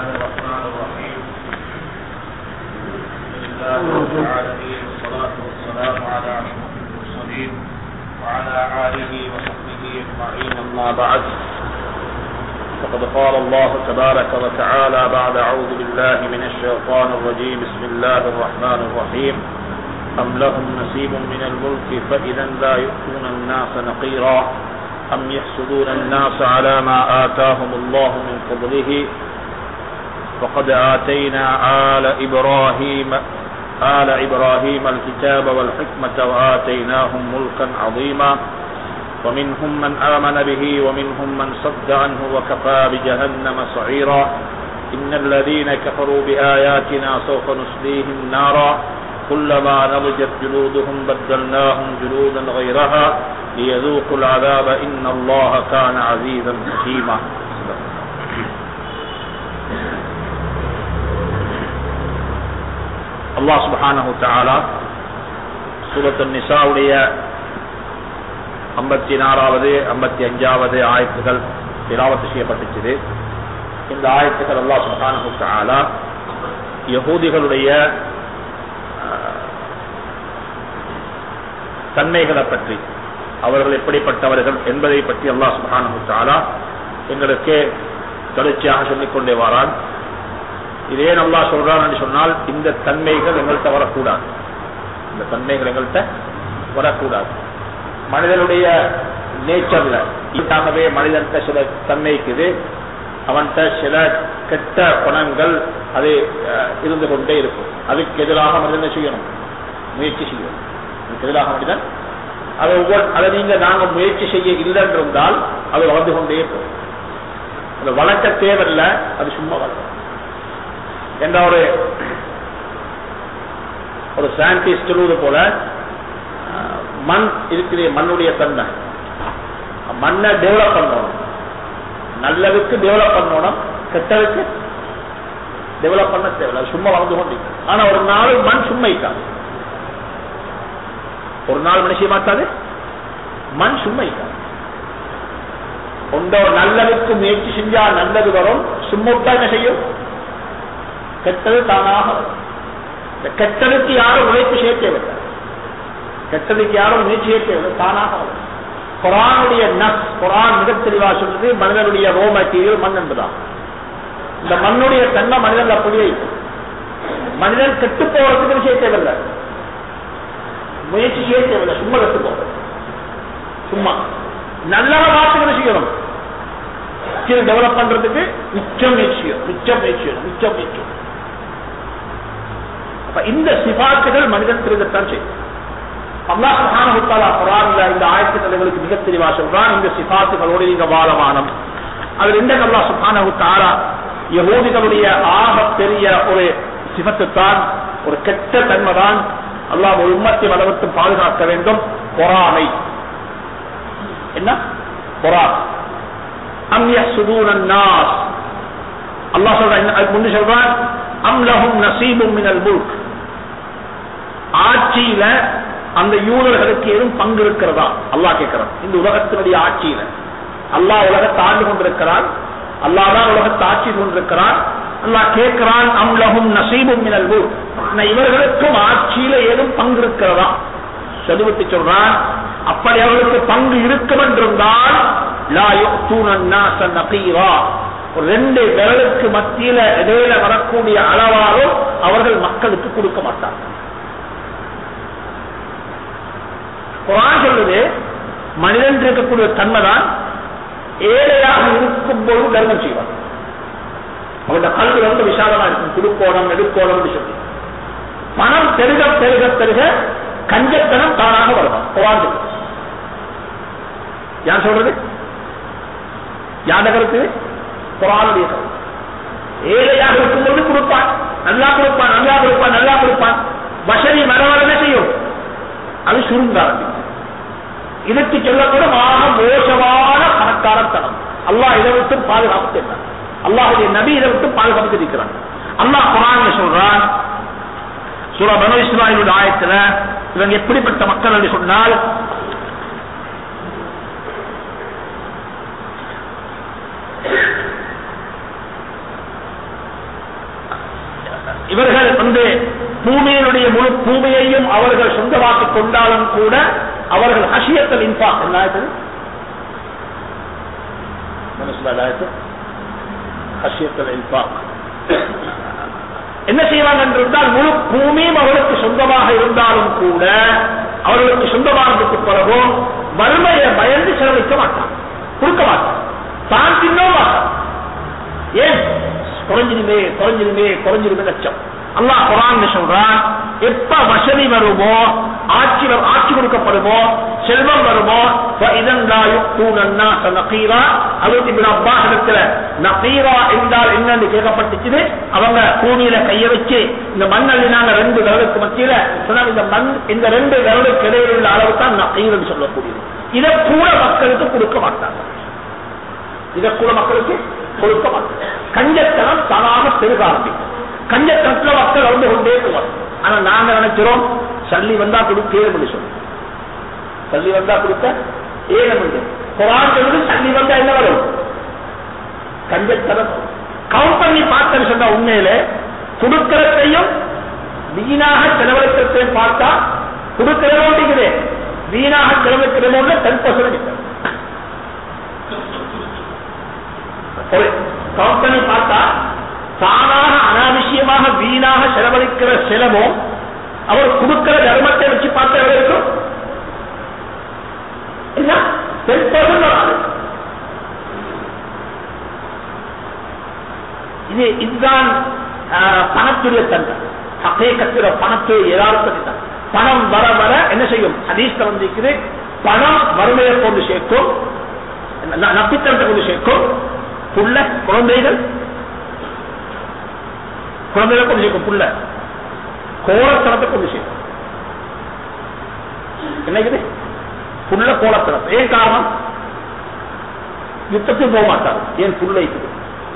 الرحمن الرحيم لله رب العالمين والصلاة والسلام على أشرف المرسلين وعلى آله وصحبه أجمعين أما بعد فقد قال الله تبارك وتعالى بعد أعوذ بالله من الشيطان الرجيم بسم الله الرحمن الرحيم أم لهم نصيب من الملك فإذا لا يؤتون الناس نقيرا أم يحسدون الناس على ما آتاهم الله من فضله فقد آتينا آل إبراهيم آل إبراهيم الكتاب والحكمة وآتيناهم ملكا عظيما ومنهم من آمن به ومنهم من صد عنه وكفى بجهنم صعيرا إن الذين كفروا بآياتنا سوف نسليهم نارا كلما نضجت جلودهم بدلناهم جلودا غيرها ليذوقوا العذاب إن الله كان عزيزا حكيما அல்லாஹ் சுபஹானஹு தஆலா சூரத்து நிசாவுடைய ஐம்பத்தி நாலாவது ஐம்பத்தி அஞ்சாவது ஆயத்துகள் திலாவத்து செய்யப்பட்டுச்சு இந்த ஆயத்துகள் அல்லாஹ் சுபஹானஹு தஆலா யகூதிகளுடைய தன்மைகளை பற்றி அவர்கள் எப்படிப்பட்டவர்கள் என்பதை பற்றி அல்லாஹ் சுபஹானஹு தஆலா எங்களுக்கு தொடர்ச்சியாக சொல்லிக்கொண்டே வாரான் இதே நல்லா சொல்றான் என்று சொன்னால் இந்த தன்மைகள் எங்கள்கிட்ட வரக்கூடாது இந்த தன்மைகள் எங்கள்கிட்ட வரக்கூடாது மனிதனுடைய நேச்சர்ல இதாகவே மனிதன்கிட்ட சில தன்மைக்குது அவன்கிட்ட சில கெட்ட குணங்கள் அது இருந்து கொண்டே இருக்கும் அதுக்கு எதிராக மனிதனை செய்யணும் முயற்சி செய்யணும் அதுக்கு எதிராக மனிதன் அதை ஒவ்வொரு அதை நீங்க நாங்க முயற்சி செய்ய இல்லை என்றிருந்தால் அது வளர்ந்து கொண்டே போகும் அதை வளர்க்க தேவையில்லை அது சும்மா வளரும் என்ற ஒரு ஒரு சயின்டிஸ்ட் சொல்வது போல மண் இருக்கிற மண்ணுடைய தன்மை மண்ணை டெவலப் பண்ணணும் நல்லதுக்கு டெவலப் பண்ணணும் கெட்டதுக்கு டெவலப் பண்ண தேவையில்லை சும்மா வளர்ந்து கொண்டு ஆனா ஒரு நாள் மண் சும்மா இருக்காது ஒரு நாள் மனுஷிய மாட்டாது மண் சும்மா இருக்காது ஒன்றோ நல்லதுக்கு முயற்சி செஞ்சா நல்லது வரும் சும்மா என்ன செய்யும் கெட்டது தானாக இந்த கெட்டதுக்கு யாரும் உழைப்பு செய்ய தேவையில்லை கெட்டதுக்கு யாரும் முயற்சி செய்ய தேவையில்லை தானாக குரானுடைய நஸ் குரான் மிக தெளிவா சொல்றது மனிதனுடைய ரோ மெட்டீரியல் மண் என்பதான் இந்த மண்ணுடைய தன்மை மனிதன் அப்படியே மனிதன் கெட்டு போறதுக்கு செய்ய தேவையில்லை முயற்சி செய்ய தேவையில்லை சும்மா கெட்டு போறது சும்மா நல்லவ பார்த்துக்கிட்டு செய்யணும் டெவலப் பண்றதுக்கு மிச்சம் முயற்சியும் மிச்சம் முயற்சியும் மிச்சம் முயற்சியும் இந்த சிபாத்துகள் மனிதன் திருதத்தான் செய்யும் அல்லாஹ் சுஹானஹுத்தாலா குரான்ல இந்த ஆயிரத்தி தலைவர்களுக்கு மிக தெளிவா சொல்றான் இந்த சிபாத்துகளோடு நீங்க வாழமானம் அதுல இந்த அல்லாஹ் சுஹானஹுத்தாலா யகூதிகளுடைய ஆக பெரிய ஒரு சிபத்துத்தான் ஒரு கெட்ட தன்மைதான் அல்லாஹ் ஒரு உம்மத்தை வளர்த்து பாதுகாக்க வேண்டும் பொறாமை என்ன பொறாமை அம் யஹ்சுதூன الناس அல்லாஹ் சொல்றான் முன்னு சொல்றான் அம் லஹும் நஸீபும் மினல் முல்க் ஆட்சியில அந்த யூதர்களுக்கு ஏதும் பங்கு இருக்கிறதா அல்லாஹ் கேட்கிறான் இந்த உலகத்தினுடைய ஆட்சியில அல்லாஹ் உலகத்தை ஆண்டு கொண்டிருக்கிறான் அல்லாஹ் தான் உலகத்தை ஆட்சி கொண்டிருக்கிறான் அல்லாஹ் கேட்கிறான் அம் லஹும் நஸீபும் மினல் முல்க் இவர்களுக்கும் ஆட்சியில ஏதும் பங்கு இருக்கிறதா சொல்லிவிட்டு சொல்றான் அப்படி அவர்களுக்கு பங்கு இருக்கும் என்றிருந்தால் ரெண்டு விரலுக்கு மத்தியில இடையில வரக்கூடிய அளவாலும் அவர்கள் மக்களுக்கு கொடுக்க மாட்டார்கள் குரான் சொல்லுது மனிதன் இருக்கக்கூடிய தன்மைதான் ஏழையாக இருக்கும் போது தர்மம் செய்வார் அவருடைய கல்வி ரொம்ப விசாலமா இருக்கும் குடுக்கோணம் எடுக்கோணம் சொல்லி பணம் பெருக பெருக பெருக கஞ்சத்தனம் தானாக வருவான் குரான் சொல்லுது யார் சொல்றது யாண்ட கருத்து குரானுடைய கருத்து ஏழையாக இருக்கும்போது கொடுப்பான் நல்லா கொடுப்பான் நல்லா கொடுப்பான் நல்லா கொடுப்பான் வசதி மரவல் என்ன செய்யும் அது சுருங்க ஆரம்பிக்கும் இதற்கு சொல்லக்கூட மாக மோசமான பணக்காரத்தனம் அல்லாஹ் இதை விட்டு பாதுகாப்பு என்ன அல்லாஹுடைய நபி இதை விட்டு பாதுகாப்பு இருக்கிறான் அல்லாஹ் குரான் சொல்றான் சூரா பனு இஸ்மாயிலுடைய ஆயத்துல இவங்க எப்படிப்பட்ட மக்கள் என்று சொன்னால் இவர்கள் வந்து பூமியினுடைய முழு பூமியையும் அவர்கள் சொந்தமாக்கிக் கொண்டாலும் கூட அவர்கள் ஹஷியத்தல் இன்பா என்ன ஆயிட்டு ஹஷியத்தல் இன்பா என்ன செய்வாங்க என்றால் முழு பூமியும் அவர்களுக்கு சொந்தமாக இருந்தாலும் கூட அவர்களுக்கு சொந்தமானதுக்கு பிறகும் வறுமையை பயந்து செலவழிக்க மாட்டான் கொடுக்க மாட்டான் தான் தின்னோ மாட்டான் ஏன் குறைஞ்சிருமே குறைஞ்சிருமே குறைஞ்சிருமே லட்சம் அல்லாஹ் குரான் சொல்றான் எப்ப வசதி வருமோ ஆட்சி வரு- ஆட்சி கொடுக்கப்படுமோ செல்வம் வருமோ நகீரா என்றால் என்னன்னு கேட்கப்பட்டுச்சு அவங்க பூமியில கைய வச்சு இந்த மண் அள்ளினாங்க ரெண்டு விரலுக்கு மத்தியில சொன்னாங்க இந்த மண் இந்த ரெண்டு விரலுக்கு இடையில் உள்ள அளவு தான் நகீரன்னு சொல்லக்கூடியது இதை கூட மக்களுக்கு கொடுக்க மாட்டாங்க இதை கூட மக்களுக்கு கொடுக்க மாட்டாங்க கஞ்சத்தனம் தானாக பெருக ஆரம்பிக்கும் கஞ்சத்தனத்துல மக்கள் வந்து கொண்டே போவாங்க ஆனா நாங்க நினைக்கிறோம் சல்லி வந்தா கொடுக்க ஏழு சொல்லுவோம் சல்லி வந்தா கொடுக்க ஏழு மணி குரான் சொல்லுது சல்லி வந்தா என்ன வரும் கஞ்சத்தனம் கவுண்ட் பண்ணி பார்த்தேன்னு சொன்ன உண்மையில கொடுக்கிறதையும் வீணாக செலவழிக்கிறதையும் பார்த்தா கொடுக்கிறதோண்டிக்குது வீணாக செலவழிக்கிறதோட டென் பர்சன்ட் ஒரு கம்பெனி பார்த்தா தானாக அனாவசியமாக வீணாக செலவழிக்கிற செலவும் அவர் கொடுக்கிற தர்மத்தை வச்சு பார்த்தா எவ்வளவு இருக்கும் என்ன? 10% வராது. இது இதுதான் ஆஹ், பணத்துடைய தன்மை ஹகீகத்துல பணத்துடைய யதார்த்தத்தை தான் பணம் வர வர என்ன செய்யும் ஹதீஸ்ல வந்திருக்குது பணம் வறுமையை கொண்டு சேர்க்கும் ந- நப்பித்தனத்தை கொண்டு சேர்க்கும் புள்ள குழந்தைகள் குழந்தைகளை கொண்டு சேர்க்கும் புள்ள கோலத்தனத்தை கொண்டு சேர்க்கும் என்ன இது புள்ள கோலத்தனம் ஏன் காரணம் யுத்தத்துக்கு போக மாட்டார் ஏன் புள்ள இருக்குது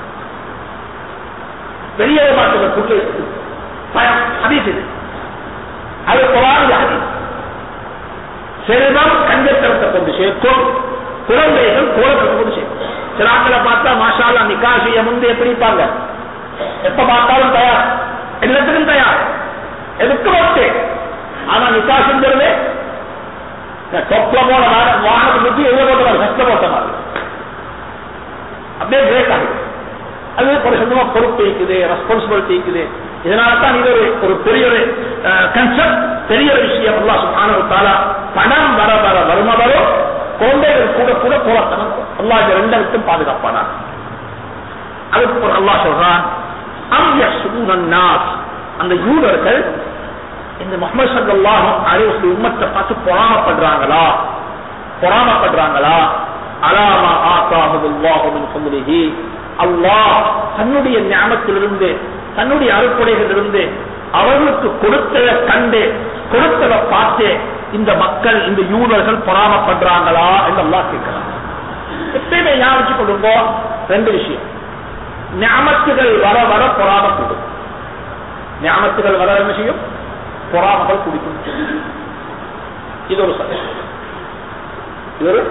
வெளியே மாட்டுங்க புள்ள இருக்குது பயம் ஹதீஸ் இது அது குரான் ஹதீஸ் செல்வம் கஞ்சத்தனத்தை கொண்டு சேர்க்கும் குழந்தைகள் கோலத்தை கொண்டு சேர்க்கும் சில ஆட்களை பார்த்தா மாஷாலா நிக்கா செய்ய முன்பு எப்படி இருப்பாங்க எப்ப பார்த்தாலும் தயார் எல்லாத்துக்கும் தயார் எதுக்கு ஓகே ஆனா நிக்கா செஞ்சது தொப்பல போன வாகனத்தை பற்றி எவ்வளவு போட்ட மாதிரி சஸ்த போட்ட மாதிரி அப்படியே பிரேக் ஆகுது அது ஒரு சொந்தமா பொறுப்பு இருக்குது ரெஸ்பான்சிபிலிட்டி இருக்குது இதனால தான் இது ஒரு ஒரு பெரிய ஒரு கன்செப்ட் பெரிய ஒரு விஷயம் அல்லா சுப்ஹானஹு தஆலா பணம் வர வர வரும வரும் குழந்தைகள் கூட கூட போலத்தனம் அல்லாஹ் இந்த ரெண்டை விட்டும் பாதுகாப்பானா அதுக்கு ஒரு அல்லாஹ் சொல்றான் அம் யஸ்பூனன் நாஸ் அந்த யூதர்கள் இந்த முகமது சல்லாஹு அலைஹி உம்மத்தை பார்த்து பொறாமப்படுறாங்களா பொறாமப்படுறாங்களா அலாமா ஆத்தாஹுல்லாஹு மின் ஃபضலிஹி அல்லாஹ் தன்னுடைய ஞானத்திலிருந்து தன்னுடைய அறுப்புடைகளிலிருந்து அவர்களுக்கு கொடுத்ததை கண்டு கொடுத்ததை பார்த்து இந்த மக்கள் இந்த யூதர்கள் பொறாமப்படுறாங்களா என்று அல்லாஹ் கேட்கிறான் எப்பயுமே ஞாபகம் கொள்ளுங்கோ ரெண்டு விஷயம் ஞாபகத்துகள் வர வர பொறாமக்கூடும் ஞாபகத்துகள் வர என்ன செய்யும் பொறாமகள் குடிக்கும் இது ஒரு சட்டம் இது ஒரு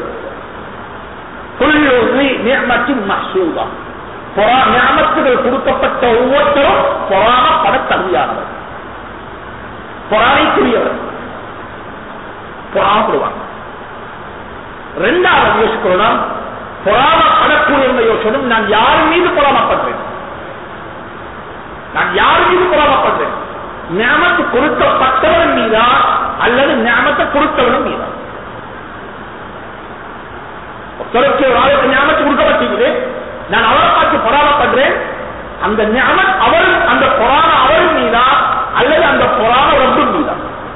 குள்ளி நியமத்தின் மசூதா பொறா ஞாபகத்துகள் கொடுக்கப்பட்ட ஒவ்வொருத்தரும் பொறாமப்பட தகுதியானவர் பொறாமைக்குரியவர் பொறாமப்படுவாங்க ரெண்டாவது யோசிக்கணும் பொறாமப்படக்கூடிய யோசனும் நான் யார் மீது பொறாமப்படுறேன் நான் யார் மீது பொறாமப்படுறேன் ஞாபகத்து கொடுக்கப்பட்டவன் மீதா அல்லது ஞாபகத்தை கொடுத்தவனும் மீதா ஒருத்தருக்கு ஒரு ஆளுக்கு ஞாபகத்து கொடுக்கப்பட்டிருக்குது நான் அவரை பார்த்து பொறாமப்படுறேன் அந்த ஞாபகம் அவர் அந்த பொறாம அவர் மீதா அல்லது அந்த பொறாம ரப்பும் மீதா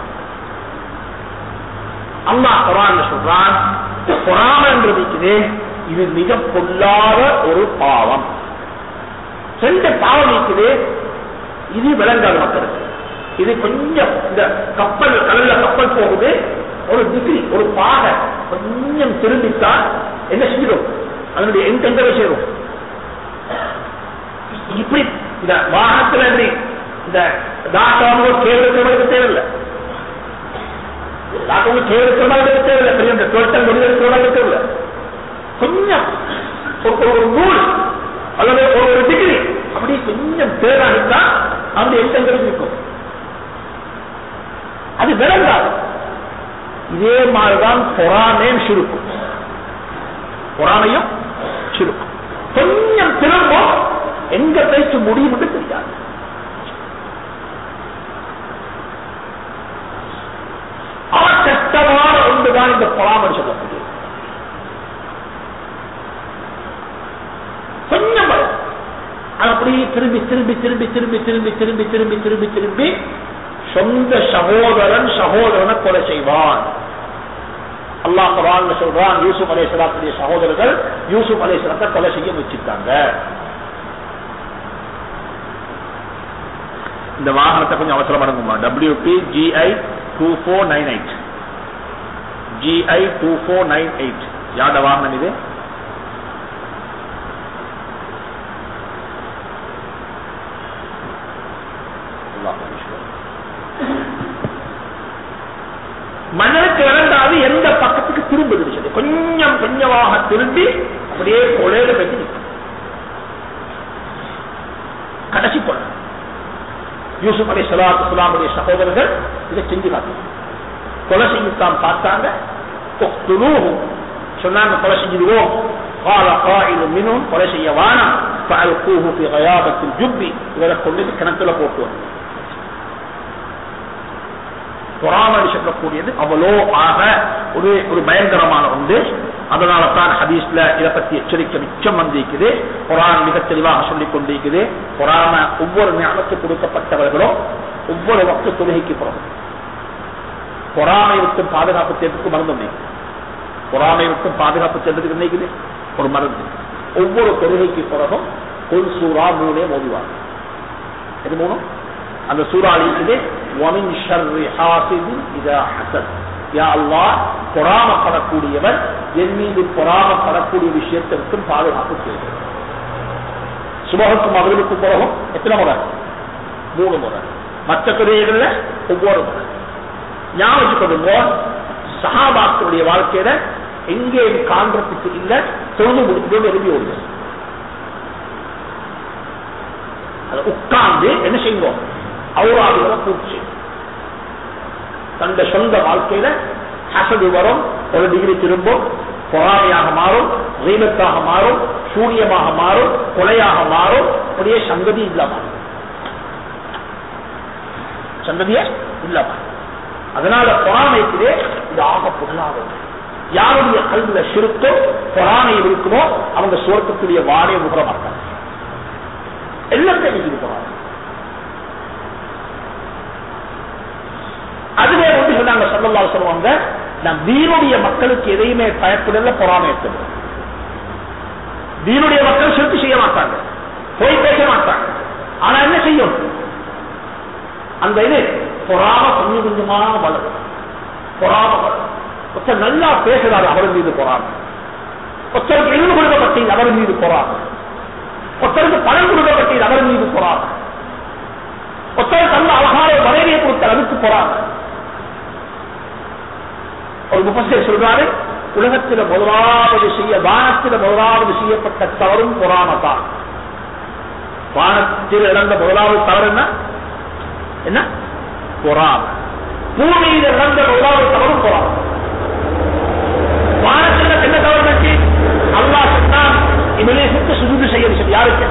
அல்லாஹ் குரான் சொல்றான் பொறாம என்று இருக்குது இது மிக பொல்லாத ஒரு பாவம் ரெண்டு பாவம் இருக்குது இது விளங்காத மக்களுக்கு இது கொஞ்சம் இந்த கப்பல் கடல்ல கப்பல் போகுது ஒரு டிகிரி ஒரு பாகை கொஞ்சம் திரும்பித்தான் என்ன செஞ்சிடும் அதனுடைய எந்த எந்த சேரும் இப்படி இந்த வாகனத்துல இருந்து இந்த தாட்டாமல் கேவலுக்கு தேவையில்லை தாட்டவங்க கேவலுக்கு மாதிரி தேவையில்லை பெரிய இந்த தொழிற்சங்க முடிவெடுக்கிற மாதிரி தேவையில்லை கொஞ்சம் ஒரு ஒரு நூல் அல்லது ஒரு ஒரு டிகிரி அப்படி கொஞ்சம் தேடானித்தான் அந்த எண்ணங்கள் இருக்கும் அது விளங்காது இதே மாதிரிதான் பொறாமையும் சுருக்கும் பொறாமையும் சுருக்கும் கொஞ்சம் திரும்பும் எங்க பேச்சு முடியும் என்று தெரியாது கஷ்டமான ஒன்றுதான் இந்த பொறாமல் சொல்லக்கூடியது கொஞ்சம் வரும் அது அப்படியே திரும்பி திரும்பி திரும்பி திரும்பி திரும்பி திரும்பி திரும்பி திரும்பி திரும்பி சொந்த சகோதரன் சகோதரனை கொலை செய்வான் அல்லாஹ் குரான் சொல்றான் யூசுப் அலேஸ்வராத்துடைய சகோதரர்கள் யூசுப் அலேஸ்வரத்தை கொலை செய்ய வச்சிருக்காங்க இந்த வாகனத்தை கொஞ்சம் அவசரம் அடங்குமா W B G I two four nine eight G I two four nine eight யாட வாகனம் இது மன்னருக்கு இரண்டாவது எந்த பக்கத்துக்கு திரும்புது சொல்லி கொஞ்சம் கொஞ்சமாக திரும்பி அப்படியே கொலையில பற்றி நிற்கும் கடைசி கொலை யூசுப் அலி சலாத்து சுலாமுடைய சகோதரர்கள் இதை செஞ்சு காட்டு கொலை செய்யத்தான் பார்த்தாங்க சொன்னாங்க கொலை செஞ்சிடுவோம் قال قائل منهم கொலை செய்ய வானம் فألقوه في غيابة الجب இவரை கொண்டு கிணத்துல போட்டுவாங்க பொறாமல் சொல்லக்கூடியது அவ்வளோ ஆக ஒரு ஒரு பயங்கரமான ஒன்று அதனால தான் ஹதீஸ்ல இதை பத்தி எச்சரிக்கை மிச்சம் வந்திருக்குது குரான் மிக தெளிவாக சொல்லிக் கொண்டிருக்குது பொறாம ஒவ்வொரு ஞானத்து கொடுக்கப்பட்டவர்களும் ஒவ்வொரு வக்த தொழுகைக்கு பிறகு பொறாமை விட்டு பாதுகாப்பு தேர்வுக்கு மருந்து ஒண்ணு பொறாமை விட்டு பாதுகாப்பு தேர்வுக்கு நினைக்குது ஒரு மருந்து ஒவ்வொரு தொழுகைக்கு பிறகும் ஒரு சூறா மூணே மோதிவாங்க இது மூணும் அந்த சூறால் இருக்குது وَمِنْ شَرِّ حَاسِدٍ إِذَا حَسَدَ யா அல்லாஹ் பொறாமப்படக்கூடியவர் என் மீது பொறாமப்படக்கூடிய விஷயத்திற்கும் பாதுகாப்பு செய்கிறார் சுபகத்தும் அவர்களுக்கு பிறகும் எத்தனை முறை மூணு முறை மற்ற துறைகள்ல ஒவ்வொரு முறை ஞாபகம் கொடுங்க சஹாபாக்களுடைய வாழ்க்கையில எங்கேயும் காண்றதுக்கு இல்ல தொழுது முடிச்சுட்டு விரும்பி ஓடுது அதை உட்கார்ந்து என்ன செய்வோம் அவுராதுகளை பூச்சி தந்த சொந்த வாழ்க்கையில ஹசது வரும் ஒரு டிகிரி திரும்பும் பொறாமையாக மாறும் ரீபத்தாக மாறும் சூரியமாக மாறும் கொலையாக மாறும் அப்படியே சங்கதி இல்லாம சங்கதிய இல்லாம அதனால பொறாமைக்குதே இது ஆக பொருளாகும் யாருடைய கல்வியில சிறுத்தோ பொறாமை இருக்குமோ அவங்க சுவர்க்கக்கூடிய வாடகை முகர மாட்டாங்க எல்லாத்தையும் இருக்கிறாங்க அதுவே வந்து சொன்னாங்க சொல்லலா சொல்லுவாங்க நான் தீனுடைய மக்களுக்கு எதையுமே பயப்படல பொறாமை ஏற்படும் தீனுடைய மக்கள் சிறுத்து செய்ய மாட்டாங்க போய் பேச மாட்டாங்க ஆனா என்ன செய்யும் அந்த இது பொறாம கொஞ்சம் கொஞ்சமா வளரும் பொறாம வளரும் ஒருத்தர் நல்லா பேசுறாரு அவர் மீது பொறாம ஒருத்தருக்கு எழுந்து கொடுக்கப்பட்டீங்க அவர் மீது பொறாம ஒருத்தருக்கு பணம் கொடுக்கப்பட்டீங்க அவர் மீது பொறாம ஒருத்தர் நல்ல அழகான மனைவியை கொடுத்த அதுக்கு பொறாம ஒரு முப்பசர் சொல்றாரு உலகத்தில் முதலாவது செய்ய வானத்தில் முதலாவது செய்யப்பட்ட தவறும் பொறாமத்தான் வானத்தில் இழந்த முதலாவது தவறு என்ன என்ன பொறாம பூமியில் இழந்த முதலாவது தவறும் பொறாம வானத்தில் என்ன தவறு நச்சு அல்லா சொன்னான் இமலேசுக்கு சுஜூது செய்ய சொல்லி யாருக்கு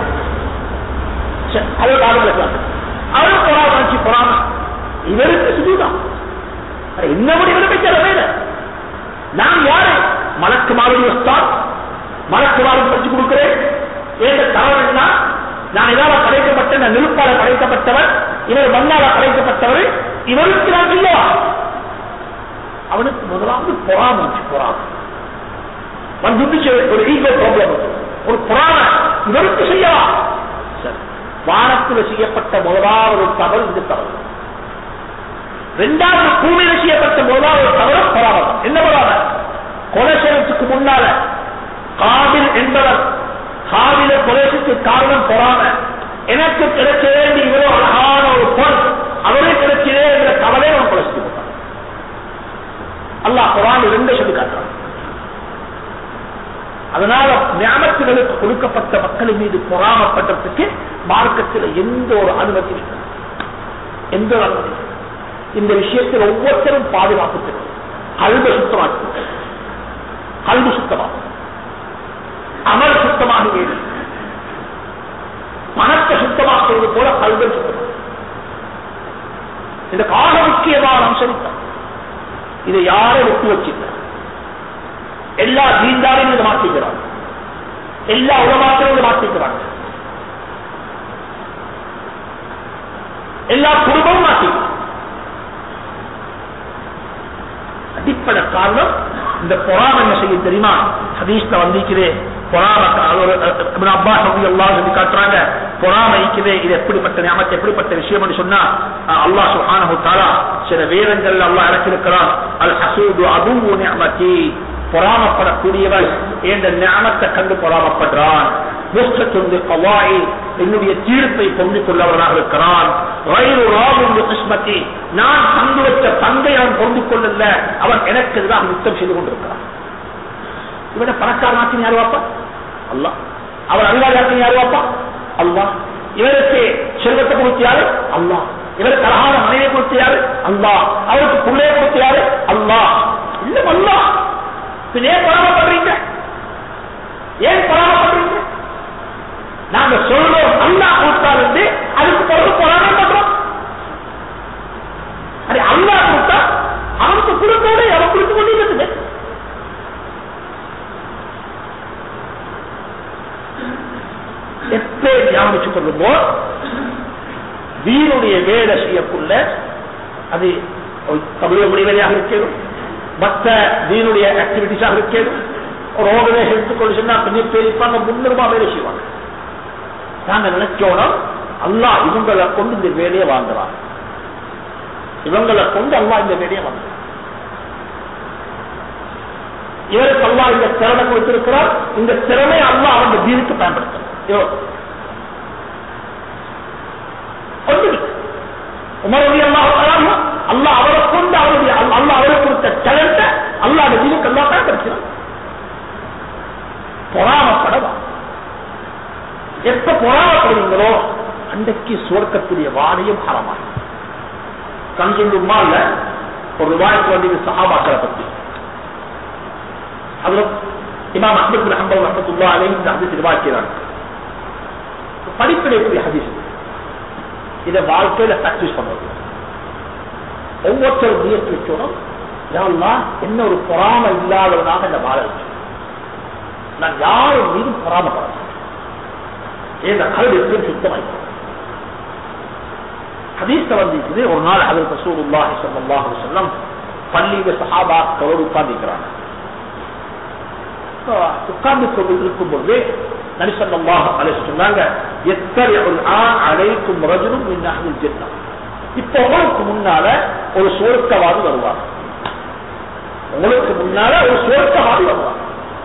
அவர் காரணம் அவரும் பொறாம நினைச்சு பொறாம இவருக்கு சுஜூதான் என்னபடி விரும்பிக்கிற வேலை நான் யாரு மலக்கு மாதிரி வஸ்தான் மலக்கு மாதிரி படிச்சு கொடுக்கிறேன் ஏங்க தவறு என்ன நான் இதால படைக்கப்பட்ட நான் நெருப்பால படைக்கப்பட்டவர் இவர் மண்ணால படைக்கப்பட்டவர் இவருக்கு நான் இல்லவா அவனுக்கு முதலாவது பொறாமச்சு பொறாம வந்து ஒரு ஈகோ ப்ராப்ளம் ஒரு பொறாம இவருக்கு செய்யவா சரி வானத்தில் செய்யப்பட்ட முதலாவது தவறு இந்த தவறு இரண்டாவது பூமியில செய்யப்பட்ட முதலாவது தவறு பொறாமம் என்ன பொறாம கொலை செய்யறதுக்கு முன்னால காபில் என்பவர் காவில கொலைக்கு காரணம் பொறாம எனக்கு கிடைக்க வேண்டிய இவ்வளவு அழகான ஒரு பொன் அவரே கிடைச்சதே என்ற கவலை அவன் கொலை செய்து போட்டான் அல்லாஹ் குரான் இரண்டு சொல்லி காட்டுறான் அதனால ஞாபகங்களுக்கு கொடுக்கப்பட்ட மக்களின் மீது பொறாமப்பட்டதுக்கு மார்க்கத்தில் எந்த ஒரு அனுமதி இல்லை எந்த ஒரு அனுமதி இல்லை. இந்த விஷயத்தில் ஒவ்வொருத்தரும் பாதுகாப்பு தேவை கல்வ சுத்தமாக்கு கல்வி சுத்தமாகும் அமல் சுத்தமாக வேண்டும் பணத்தை சுத்தமாக்குவது போல கல்வி சுத்தமாக இந்த கால முக்கியமான அம்சம் தான். இதை யாரும் ஒட்டு வச்சிருக்க எல்லா தீண்டாரையும் இதை மாற்றிக்கிறாங்க எல்லா உலமாக்களும் இதை மாற்றிக்கிறாங்க எல்லா குடும்பமும் மாற்றிக்கிறாங்க அடிப்படை காரணம் இந்த பொறாம என்ன செய்ய தெரியுமா ஹதீஸ்ல வந்திருக்குது பொறாம ஒரு அப்பா சொல்லி எல்லாம் சொல்லி காட்டுறாங்க பொறாம இருக்குது இது எப்படிப்பட்ட ஞாபகத்தை எப்படிப்பட்ட விஷயம் சொன்னா அல்லாஹ் சுஹானஹு தாலா சில வேதங்கள்ல அல்லாஹ் இறக்கிருக்கிறான் அல் ஹசூது அதுவும் ஞாபகத்தி பொறாமப்படக்கூடியவள் என்ற ஞானத்தை கண்டு பொறாமப்படுறான் முஸ்தத்துண்டு கவாய் என்னுடைய தீர்ப்பை பொந்து கொள்ளவனாக இருக்கிறான் வயிறு ராகும் கிருஷ்மத்தி நான் பங்கு வச்ச பங்கை அவன் பொந்து கொள்ளல அவன் எனக்கு எதிராக யுத்தம் செய்து கொண்டிருக்கிறான் இவனை பணக்கார நாட்டின் யார் வாப்பா அல்லா அவர் அறிவாளியாக்கின் யார் வாப்பா அல்லா இவருக்கு செல்வத்தை கொடுத்து யாரு அல்லா இவருக்கு அழகான மனைவியை கொடுத்து யாரு அல்லா அவருக்கு பிள்ளையை கொடுத்து யாரு அல்லா இல்ல அல்லா பின் ஏன் பராமப்படுறீங்க ஏன் பராமப்படுறீங்க நாங்க சொல்றோம் அல்லா கொடுத்தாரு அதுக்கு பிறகு பொறாமை பண்றோம் அது அல்லா கொடுத்தா அவனுக்கு கொடுத்தோட அவன் கொடுத்து கொண்டு இருக்குது எப்பே ஞாபகம் கொள்ளுமோ வீணுடைய வேலை செய்யக்குள்ள அது தமிழக வேலையாக இருக்கணும் மற்ற வீணுடைய ஆக்டிவிட்டிஸாக இருக்கணும் ஒரு ஆர்கனைசேஷன் எடுத்துக்கொண்டு சொன்னா கொஞ்சம் பேர் இருப்பாங்க முன்னுரிமா வேலை செய்வாங்க நாங்க நினைச்சோம் அல்லா இவங்களை கொண்டு இந்த வேலையை வாங்குறான் இவங்களை கொண்டு அல்லா இந்த வேலையை வாங்குறான் இவருக்கு அல்லா இந்த திறனை கொடுத்திருக்கிறார் இந்த திறமை அல்லா அவங்க தீனுக்கு பயன்படுத்தும் உமரவி அல்லாஹ் அல்லா அவரை கொண்டு அவருடைய அல்லா அவரை கொடுத்த டேலண்ட அல்லா அந்த தீனுக்கு அல்லா பயன்படுத்தினார் பொறாமப்படவா எப்ப பொறாமப்படுவீங்களோ அன்றைக்கு சுவர்க்கத்துடைய வாடையும் ஹரமாய் கண்சுள்ளுமா இல்ல ஒரு ரூபாய்க்கு வேண்டிய சகாபாக்களை பத்தி அதுல இமாம் அஹமது பின் ஹம்பல் ரஹமத்துல்லா அலை இந்த ஹதீஸ் ரிவாய்க்கிறாங்க படிப்பினைக்குரிய ஹதீஸ் இதை வாழ்க்கையில பிராக்டிஸ் பண்ணுறது ஒவ்வொருத்தரும் முயற்சி வச்சோம் யாரெல்லாம் என்ன ஒரு பொறாம இல்லாதவனாக இந்த வாழ வச்சு நான் யாரும் மீதும் பொறாமப்பட இந்த கல்வி எப்படி சுத்தமாய் ஹதீஸ்ல வந்து ஒரு நாள் அதில் ரசூலுல்லாஹி ஸல்லல்லாஹு அலைஹி வஸல்லம் பள்ளியில சஹாபாக்களோடு உட்கார்ந்திருக்கிறாங்க உட்கார்ந்து கொண்டு இருக்கும்போது நரிசல்லாஹ் அலை சொன்னாங்க எத்தனை அழைக்கும் ரஜனும் மின்னாகில் ஜென்னம் இப்ப உங்களுக்கு முன்னால ஒரு சுவர்க்கவாதி வருவார் உங்களுக்கு முன்னால ஒரு சுவர்க்கவாதி வருவார்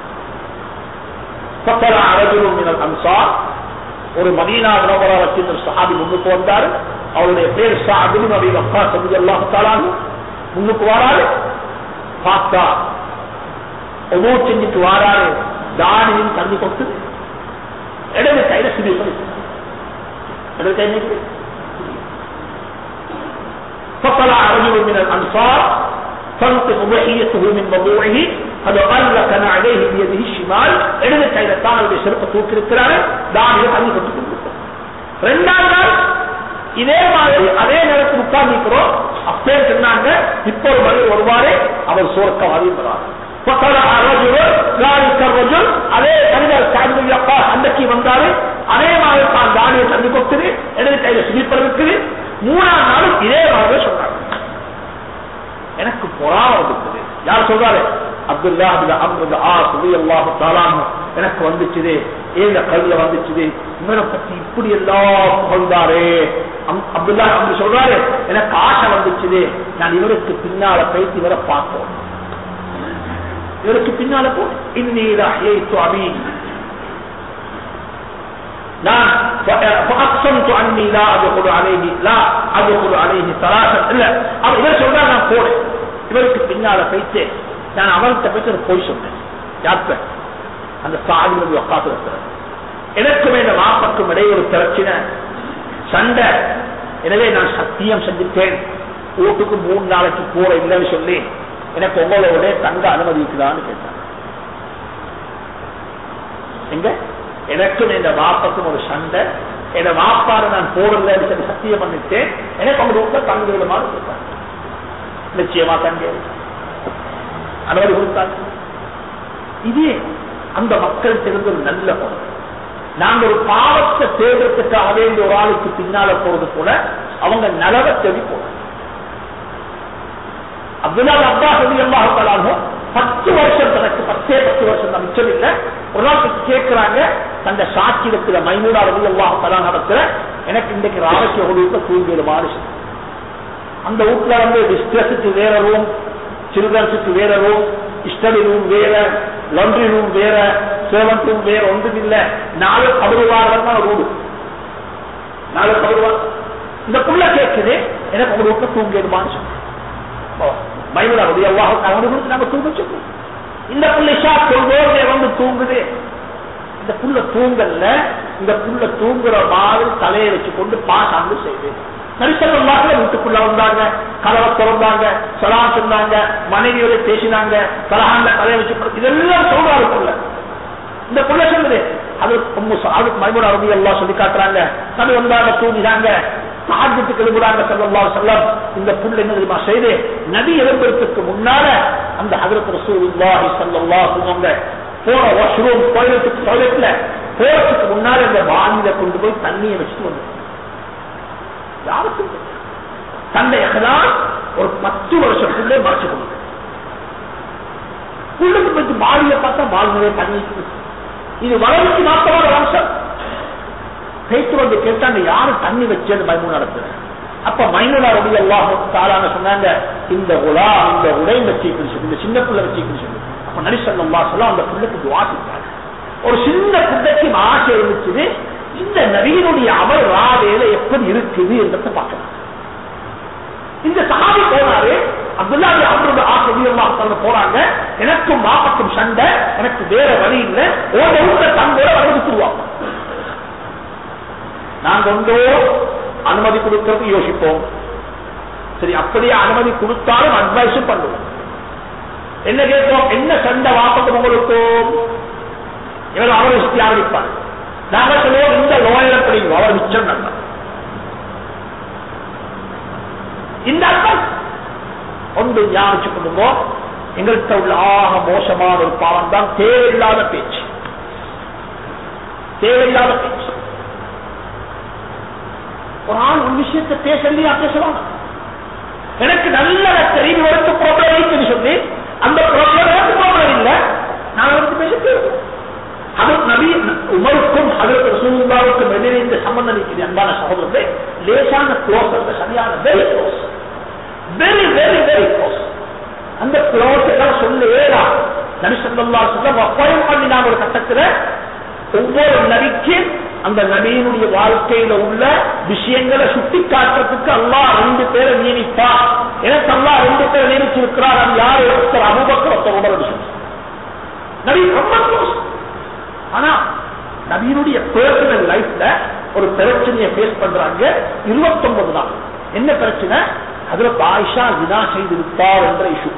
பத்தலா அரஜனும் மினல் அன்சார் ஒரு மதீனா வினோபரா வச்சிருந்த சஹாபி முன்னுக்கு வந்தாரு அவருடைய பேர் சாபின் அபி வக்கா சபி அல்லாஹாலும் முன்னுக்கு வராரு பார்த்தா ஒவ்வொரு செஞ்சுட்டு வாராரு தானியும் தண்ணி கொட்டு இடது கையில சிறு இடது கை நினைக்குது فطلع رجل من الانصار تنطق ضحيته من وضوعه قد غلق عليه بيده الشمال இடது கையில தான் அவருடைய சிறப்பை தூக்கி இருக்கிறாரு தானியை தண்ணி கொண்டு கொண்டிருக்கிறார் ரெண்டாம் நாள் இதே மாதிரி அதே நேரத்தில் உட்கார்ந்துக்கிறோம் அப்பே சொன்னாங்க இப்போ ஒரு மனிதர் வருவாரே அவர் சோர்க்கவாதி வராது அதே மனிதர் அன்றைக்கு வந்தாரு அதே மாதிரி தான் தானிய தண்ணி கொத்துது இடது கையில சுகிப்பர் இருக்குது மூணாம் நாளும் இதே மாதிரி சொன்னாங்க எனக்கு பொறாம வந்துக்குது யார் சொல்றாரு அப்துல்லா அம்ருது ஆ சுபி அல்லாஹு தாலானு எனக்கு வந்துச்சுது ஏந்த கல்வில வந்துச்சுது இவரை பத்தி இப்படி எல்லாம் புகழ்ந்தாரு அப்துல்லா அப்படி சொல்றாரு எனக்கு ஆசை வந்துச்சுது நான் இவருக்கு பின்னால பேசி இவரை பார்த்தோம் இவருக்கு பின்னால போ இன்னீர அபி நான் فأقسمت عني لا أدخل عليه لا أدخل عليه ثلاثة இல்ல அவர் இவர் சொல்றா நான் போனேன் இவருக்கு பின்னால போயிட்டு நான் அவர்கிட்ட போயிட்டு ஒரு போய் சொன்னேன் யார்கிட்ட அந்த சாதி உட்காந்து இருக்கிறேன் எனக்கும் இந்த மாப்பக்கும் இடையே ஒரு பிரச்சனை சண்டை எனவே நான் சத்தியம் செஞ்சுட்டேன் வீட்டுக்கு மூணு நாளைக்கு போற இல்லைன்னு சொல்லி எனக்கு உங்களோட தங்க அனுமதிக்குதான்னு கேட்டாங்க எங்க எனக்கும் இந்த வாப்பக்கும் ஒரு சண்டை என் வாப்பாடு நான் போடலன்னு சொல்லி சத்தியம் பண்ணிட்டேன் எனக்கு அவங்க ரொம்ப தங்க விடுமாறு கேட்டாங்க நிச்சயமா தங்க அனுமதி கொடுத்தாங்க இதே அந்த மக்கள் தெரிந்த ஒரு நல்ல குணம் நாங்க ஒரு பாவத்தை தேடுறதுக்காக வேண்டிய ஒரு ஆளுக்கு பின்னால போறது போல அவங்க நலவை தேடி போறாங்க அப்துல்லா அப்பா சொல்லி எல்லாம் பத்து வருஷம் தனக்கு பத்தே பத்து வருஷம் தான் மிச்சம் இல்லை ஒரு நாள் கேட்கிறாங்க தந்த சாட்சி இருக்கிற மைனூடா ரவி எல்லாம் தலா நடக்கிற எனக்கு இன்றைக்கு ராவசிய ஒழுக்க தூங்கிடுமாறு அந்த வீட்டுல வந்து டிஸ்ட்ரெஸுக்கு வேற ரூம் சில்ட்ரன்ஸுக்கு வேற ரூம் ஸ்டடி ரூம் வேற லாண்ட்ரி ரூம் வேற சேவன் ரூம் வேற ஒன்றும் இல்ல நாலு கபருவாரம் தான் ரூடு நாலு கபருவார் இந்த புள்ள கேட்குது எனக்கு ஒரு வீட்டுல தூங்கிடுமான்னு சொன்னேன் மைனூரா ரவி அல்லாஹ் அவனுக்கு நாங்க தூங்க சொல்லுவோம் இந்த புள்ள ஷா சொல்வோம் வந்து தூங்குது இந்த புள்ள தூங்கல்ல இந்த புள்ள தூங்குற மாதிரி தலையை வச்சு கொண்டு பாசாந்து செய்து நரிசல்லாக வீட்டுக்குள்ள வந்தாங்க கதவை திறந்தாங்க சலாம் சொன்னாங்க மனைவியோட பேசினாங்க சலஹாண்ட கதையை வச்சு இதெல்லாம் சொல்றாரு புள்ள இந்த புள்ள சொல்லுது அது அதுக்கு மைமூட அருமை எல்லாம் சொல்லி காட்டுறாங்க நபி வந்தாங்க தூங்கினாங்க சாஜத்துக்கு எழுதுறாங்க சல்லா செல்லம் இந்த புல் என்ன தெரியுமா செய்து நபி எழுப்புறதுக்கு முன்னால அந்த ஹதரத் ரசூலுல்லாஹி ஸல்லல்லாஹு சொல்லுவாங்க போற வாஷ்ரூம் டாய்லெட்டுக்கு டாய்லெட்ல போறதுக்கு முன்னால இந்த வானில கொண்டு போய் தண்ணியை வச்சுட்டு வந்து யாருக்கும் தந்தை எகதான் ஒரு பத்து வருஷம் புள்ளே மறைச்சு கொண்டு புள்ளுக்கு போய் மாடியை பார்த்தா மாடிலே தண்ணி இது வளர்ச்சி நாற்பதாவது வருஷம் பேச்சு வந்து கேட்டாங்க யாரு தண்ணி வச்சது மைமூன் நடத்துற அப்ப மைனூனா ரவி எல்லாம் தாரான சொன்னாங்க இந்த உலா இந்த உடை வச்சுக்கணும் சொல்லி இந்த சின்ன பிள்ளை வச்சுக்கணும் சொல்லி அப்ப நரிசல்லா சொல்ல அந்த பிள்ளைக்கு துவா செஞ்சாங்க ஒரு சின்ன பிள்ளைக்கு ஆசை இருந்துச்சு இந்த நவீனுடைய அமல் ராவேல எப்படி இருக்குது என்றதை பார்க்கலாம் இந்த சகாபி போனாரு அப்துல்லாஹி அம்ருடைய ஆசிரியர் போறாங்க எனக்கும் மாப்பக்கும் சண்டை எனக்கு வேற வழி இல்லை ஓட ஊட்ட தங்கோட வரவித்துருவாங்க நாங்க ஒன்றோ அனுமதி கொடுக்கறது யோசிப்போம் சரி அப்படியே அனுமதி கொடுத்தாலும் அட்வைஸும் பண்ணுவோம் என்ன கேட்போம் என்ன சண்டை வாப்பது உங்களுக்கும் இவர் அவரை சுத்தி ஆரம்பிப்பார் நாங்க சொல்லுவோம் இந்த லோயரை படிங்க அவர் மிச்சம் நல்லா இந்த அர்த்தம் ஒன்று ஞாபகம் கொள்ளுவோம் எங்கள்கிட்ட உள்ள ஆக மோசமான ஒரு பாவம் தான் தேவையில்லாத பேச்சு தேவையில்லாத பேச்சு ஒரு ஆள் ஒரு விஷயத்தை பேசலையா பேசலாம் எனக்கு நல்ல தெரியும் இவருக்கு ப்ராப்ளம் இருக்குன்னு சொல்லி அந்த ப்ராப்ளம் எனக்கு ப்ராப்ளம் இல்லை நான் அவருக்கு பேச தேவை அது நபி உமருக்கும் அதற்கு ரசூலுல்லாவுக்கும் எதிரே இந்த சம்பந்தம் இருக்குது அன்பான சகோதரத்தை லேசான க்ளோஸ் அந்த சரியான very close very very very close அந்த க்ளோஸ் எல்லாம் சொல்ல ஏறா நபி சொல்லா சொல்ல அப்பாயம் பண்ணினாங்க ஒரு கட்டத்துல ஒவ்வொரு நபிக்கு அந்த நபியினுடைய வாழ்க்கையில உள்ள விஷயங்களை சுட்டி காட்டுறதுக்கு அல்லா ரெண்டு பேரை நியமிப்பா எனக்கு அல்லா ரெண்டு பேரை நியமிச்சிருக்கிறார் அது யார் ஒருத்தர் அபுபக்கர் ஒருத்தர் உமர் சொல்லி நபி ரொம்ப க்ளோஸ் ஆனா நவீனுடைய பர்சனல் லைஃப்ல ஒரு பிரச்சனையை பேஸ் பண்றாங்க இருபத்தி ஒன்பது நாள் என்ன பிரச்சனை அதுல பாய்ஷா வினா செய்திருப்பார் என்ற இஷ்யூ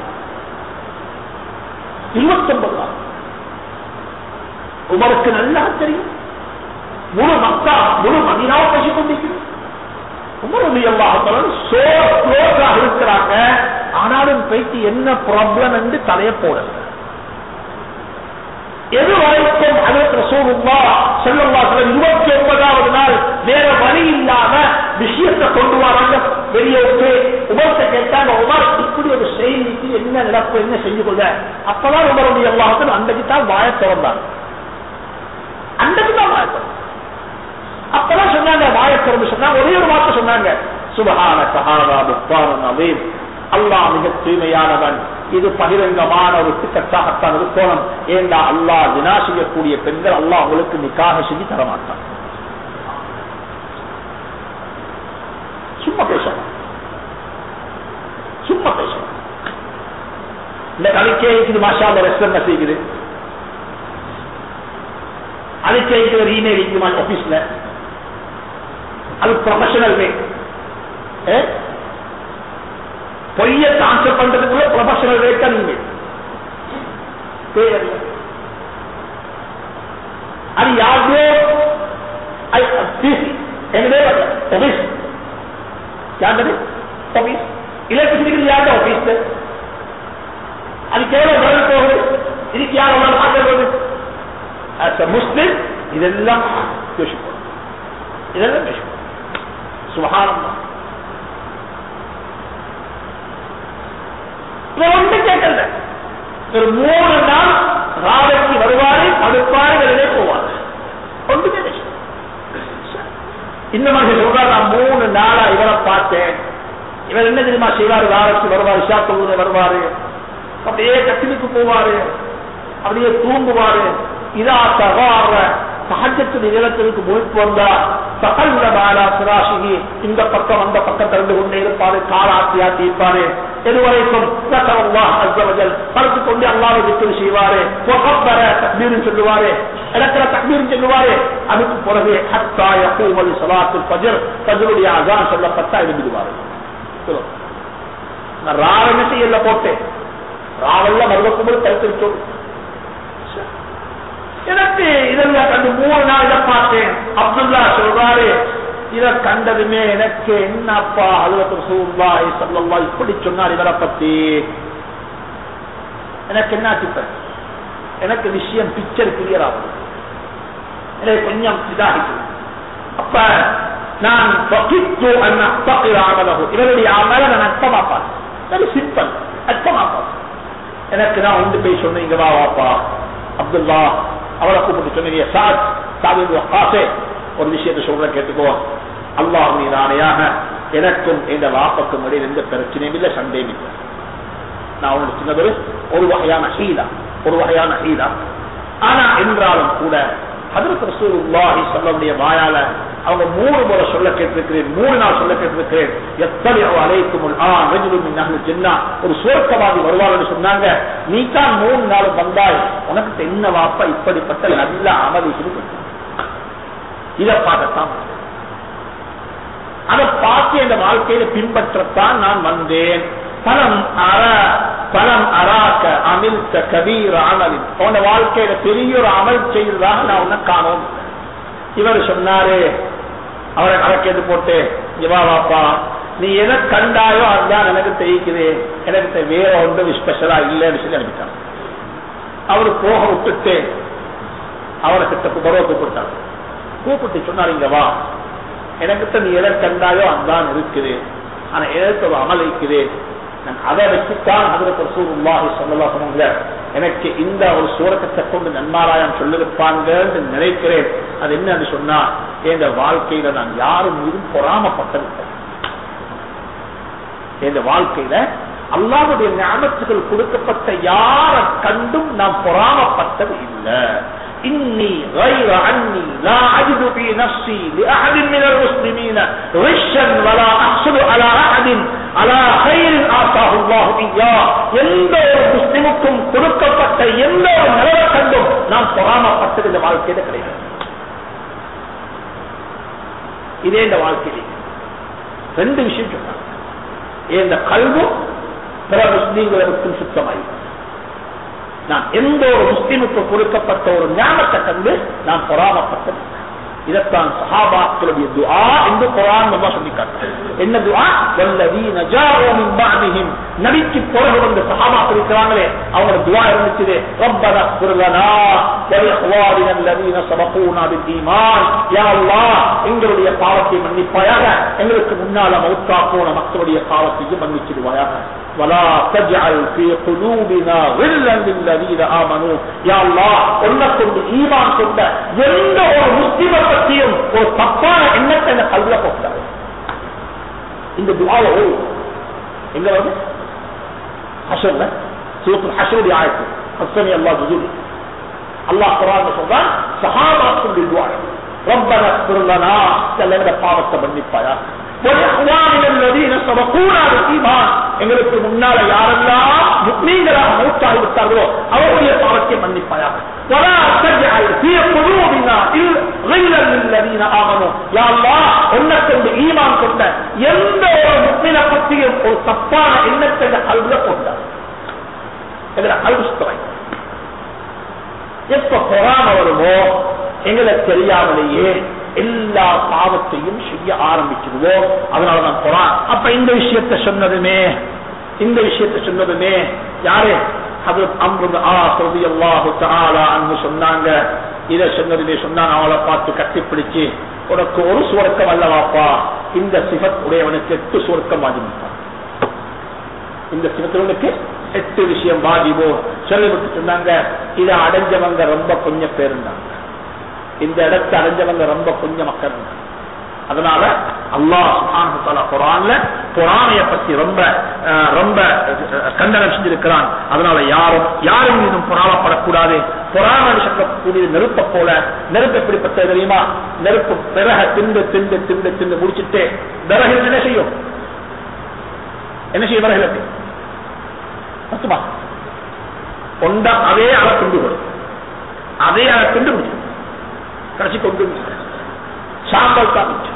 இருபத்தி ஒன்பது நாள் உமருக்கு நல்லா தெரியும் முழு மக்கா முழு மதினாவை பேசிக் கொண்டிருக்கிறது உமருடைய சோ க்ளோஸாக இருக்கிறாங்க ஆனாலும் போயிட்டு என்ன ப்ராப்ளம் என்று தலைய போடல எது வரைக்கும் அதற்கு சூழ்நிலா செல்லல்லா இருபத்தி ஒன்பதாவது நாள் வேற வழி இல்லாம விஷயத்தை கொண்டு வராங்க வெளியே விட்டு உமர்த்த கேட்டாங்க உமர் இப்படி ஒரு செய்திக்கு என்ன நடப்பு என்ன செஞ்சு கொள்ள அப்பதான் உமருடைய எல்லாத்துக்கும் அன்றைக்கு தான் வாய திறந்தாங்க அன்றைக்கு தான் வாய திறந்தாங்க அப்பதான் சொன்னாங்க வாய திறந்து சொன்னாங்க ஒரே ஒரு வார்த்தை சொன்னாங்க சுபகான சஹாரா புத்தான நவீன் அல்லாஹ் மிக தூய்மையானவன் இது பகிரங்கமான ஒரு திட்டத்தாகத்தான் இருக்கணும் ஏண்டா அல்லாஹ் வினா செய்யக்கூடிய பெண்கள் அல்லாஹ் உங்களுக்கு நிக்காக செஞ்சு தரமாட்டான் சும்மா பேசணும் சும்மா பேசணும் இந்த கலைக்கே இருக்குது மாஷா ரெஸ்டன் செய்யுது அதுக்கே இருக்கிற இமெயில் இருக்குது ஆபீஸ்ல அது ப்ரொஃபஷனல் வே ஏ? பொய்ய டிரான்ஸ்பர் பண்றதுக்குள்ள ப்ரொஃபஷனல் ரேட்டா நீங்க தேவையில்லை அது யாருக்கோ என்னதே ஆபீஸ் யாருது ஆபீஸ் எலக்ட்ரிசிட்டி யாருடைய ஆபீஸ் அதுக்கு எவ்வளவு பதில் போகுது இதுக்கு யார் எவ்வளவு பார்க்கறது ஆஸ் அ முஸ்லிம் இதெல்லாம் யோசிப்போம் இதெல்லாம் யோசிப்போம் சுகானந்தம் இவர் ஒன்று கேட்கல ஒரு மூணு நாள் ராவைக்கு வருவாரு படுப்பாரு வெளியே போவாரு ஒன்றுமே விஷயம் இந்த மாதிரி சொல்றாரு நான் மூணு நாளா இவரை பார்த்தேன் இவர் என்ன தெரியுமா செய்வாரு ராவைக்கு வருவாரு இஷா தொழுது வருவாரு அப்படியே கட்டிலுக்கு போவாரு அப்படியே தூங்குவாரு இதா தகார சகஜத்து நிகழத்திற்கு முழுப்பு வந்தா சகல்ல பாலா சிராசிகி இந்த பக்கம் அந்த பக்கம் திறந்து கொண்டே இருப்பாரு காலாத்தி ஆட்டி இருப்பாரு எதுவரைக்கும் படுத்து கொண்டு அல்லாவை விட்டு செய்வாரு தக்பீரும் சொல்லுவாரு இடத்துல தக்பீரும் சொல்லுவாரு அதுக்கு பிறகு ஹத்தாய பூமல் சலாத்து பஜர் பஜருடைய அசான் சொல்லப்பட்டா எழுதிடுவாரு நான் ராவண செய்யல போட்டேன் ராவல்ல மருவக்கும்போது கருத்து சொல்லு எனக்கு இதெல்லாம் கண்டு மூணு நாள் இதை பார்த்தேன் அப்துல்லா சொல்றாரு இத கண்டதுமே எனக்கு என்னப்பா அதுல சூழ்வாய் சொல்லவா இப்படி சொன்னார் இவரை பத்தி எனக்கு என்ன இப்ப எனக்கு விஷயம் பிக்சர் கிளியர் ஆகும் எனக்கு கொஞ்சம் இதாகிட்டு அப்ப நான் இவருடைய அமல நான் அர்த்தமா பார்த்தேன் வெரி சிம்பிள் அர்த்தமா பார்த்தேன் எனக்கு நான் உண்டு போய் சொன்னீங்க வா வாப்பா அப்துல்லா அவரை கூப்பிட்டு சொன்னீங்க சாத் சாதி காசே ஒரு விஷயத்தை சொல்ற கேட்டுக்கோ அல்லாஹ் மீதானையாக எனக்கும் இந்த வாப்பக்கும் இடையில் எந்த பிரச்சனையும் இல்லை சண்டையும் இல்லை நான் உங்களுக்கு சின்னதொரு ஒரு வகையான ஹீலா ஒரு வகையான ஹீலா ஆனா என்றாலும் கூட ஹதரத் ரசூலுல்லாஹி ஸல்லல்லாஹு வாயால அவங்க மூணு முறை சொல்ல கேட்டிருக்கிறேன் மூணு நாள் சொல்ல கேட்டிருக்கிறேன் எத்தனை அலைக்கும் ஜென்னா ஒரு சுவர்க்கவாதி வருவார்னு சொன்னாங்க நீ தான் மூணு நாள் வந்தாய் உனக்கு என்ன வாப்பா இப்படிப்பட்ட நல்ல அமதி இதை பார்க்கத்தான் அதை பார்த்து இந்த வாழ்க்கையில பின்பற்றத்தான் நான் வந்தேன் பலம் அற பலம் அராக்க அமிழ்த்த கபீர் அமலின் உன வாழ்க்கையில பெரிய ஒரு அமல் செய்ததாக நான் உன்னை காணும் இவர் சொன்னாரு அவரை கணக்கெடு போட்டு இவா வாப்பா நீ எதை கண்டாயோ அதுதான் எனக்கு தெரிவிக்குது எனக்கு வேற ஒன்றும் ஸ்பெஷலா இல்லைன்னு சொல்லி அனுப்பிட்டாங்க அவரு போக விட்டுட்டு அவரை கிட்ட பருவ கூப்பிட்டாங்க கூப்பிட்டு சொன்னார் இங்க வா எனக்கிட்ட நீ எதை கண்டாயோ அதுதான் இருக்குது ஆனா எதற்கு ஒரு அமல் இருக்குது நான் அதை வச்சுத்தான் அதற்கு ரசூலுல்லாஹி ஸல்லல்லாஹு அலைஹி வஸல்லம் எனக்கு இந்த ஒரு சூரக்கத்தை கொண்டு நன்மாராயம் சொல்லிருப்பாங்கன்னு நினைக்கிறேன் அது என்னன்னு சொன்னா என் வாழ்க்கையில நான் யாரும் மீதும் பொறாமப்பட்டதில்லை என் வாழ்க்கையில அல்லாவுடைய ஞாபகத்துகள் கொடுக்கப்பட்ட யார கண்டும் நாம் பொறாமப்பட்டது இல்லை إني غير عني لا أجد في نفسي لأحد من المسلمين غشا ولا أحصل على أحد على خير آتاه الله إياه எந்த ஒரு முஸ்லிமுக்கும் கொடுக்கப்பட்ட எந்த ஒரு நிலவை கண்டும் நாம் பொறாமப்பட்டது இந்த வாழ்க்கையில கிடையாது இதே இந்த வாழ்க்கையிலே ரெண்டு விஷயம் சொன்னாங்க இந்த கல்வும் பிற முஸ்லீம்களுக்கும் சுத்தமாயிருக்கும் நான் எந்த ஒரு முஸ்லிமுக்கு கொடுக்கப்பட்ட ஒரு ஞாபகத்தை கண்டு நான் பொறாமப்பட்டது இதைத்தான் சஹாபாக்களுடைய துஆ என்று குரான் நம்ம சொல்லி என்ன துஆ வல்லதீன ஜாஉ மின் பஅதிஹிம் நபிக்கு பிறகு வந்த சஹாபாக்கள் இருக்கிறாங்களே அவங்க துஆ இருந்துச்சு ரப்பனா இக்ஃபிர் லனா வ இஹ்வானினா அல்லதீன சபகூனா பில் ஈமான் யா அல்லாஹ் எங்களுடைய பாவத்தை மன்னிப்பாயாக எங்களுக்கு முன்னால மௌத்தா போன மக்களுடைய பாவத்தையும் மன்னிச்சிடுவாயாக ولا تجعل في قلوبنا غلا للذين امنوا يا الله உன்னக்கொண்டு ஈமான் கொண்ட எந்த ஒரு முஸ்லிமை பற்றியும் ஒரு தப்பான எண்ணத்தை இந்த கல்வில போட்டாரு இந்த துவால எங்க வருது ஹஷர்ல சூரத்துல் ஹஷருடைய ஆயத்து ஹஸ்ஸனி அல்லாஹ் ஜுஜூரி அல்லாஹ் குர்ஆன்ல சொல்றான் சஹாபாக்களுடைய துவா ரப்பனா اغفر لنا தலங்க பாவத்தை மன்னிப்பாயா எங்களுக்கு முன்னால யாரெல்லாம் முக்மீன்களாக மூத்தாகி விட்டார்களோ அவருடைய பாவத்தை மன்னிப்பாயாக அல்லதீன ஆமனு யா அல்லாஹ் உன்னை கொண்டு ஈமான் கொண்ட எந்த ஒரு முக்மின பற்றியும் ஒரு தப்பான எண்ணத்தை இந்த கல்வில கொண்டார் எங்களை கல்வி சுத்தம் எப்ப பொறாம வருமோ எங்களை தெரியாமலேயே எல்லா பாவத்தையும் செய்ய ஆரம்பிச்சிருவோம் அதனாலதான் பொறான் அப்ப இந்த விஷயத்தை சொன்னதுமே இந்த விஷயத்தை சொன்னதுமே யாரு அது அம்ருது ஆ சொல்வி அல்லாஹு தாலா அன்பு சொன்னாங்க இதை சொன்னதுமே சொன்னாங்க அவளை பார்த்து கட்டிப்பிடிச்சு உனக்கு ஒரு சுவர்க்கம் அல்லவாப்பா இந்த சிவத் உடையவனுக்கு எட்டு சுவர்க்கம் வாஜிப்பான் இந்த சிவத்திற்கு எட்டு விஷயம் வாஜிபோ சொல்லிவிட்டு சொன்னாங்க இதை அடைஞ்சவங்க ரொம்ப கொஞ்சம் பேர் இருந்தாங்க இந்த இடத்தை அடைஞ்சவங்க ரொம்ப கொஞ்சம் மக்கள் இருந்தாங்க அதனால அல்லாஹ் குரான்ல பொறாமைய பத்தி ரொம்ப அஹ், ரொம்ப அஹ், கண்டனம் செஞ்சிருக்கிறான் அதனால யாரும் யாரும் மீதும் பொறாமப்படக்கூடாது பொறாமை சொல்லக்கூடிய நெருப்ப போல நெருப்பு எப்படிப்பட்டது தெரியுமா நெருப்பு பிறக திண்டு திண்டு திண்டு திண்டு முடிச்சிட்டு விறகு என்ன செய்யும் என்ன செய்யும் விறகுலக்கு பத்துமா கொண்ட அதே அள துண்டு வரும் அதே அள துண்டு முடியும் கடைசி கொண்டு முடியும். சாம்பல் தான் மிச்சம்.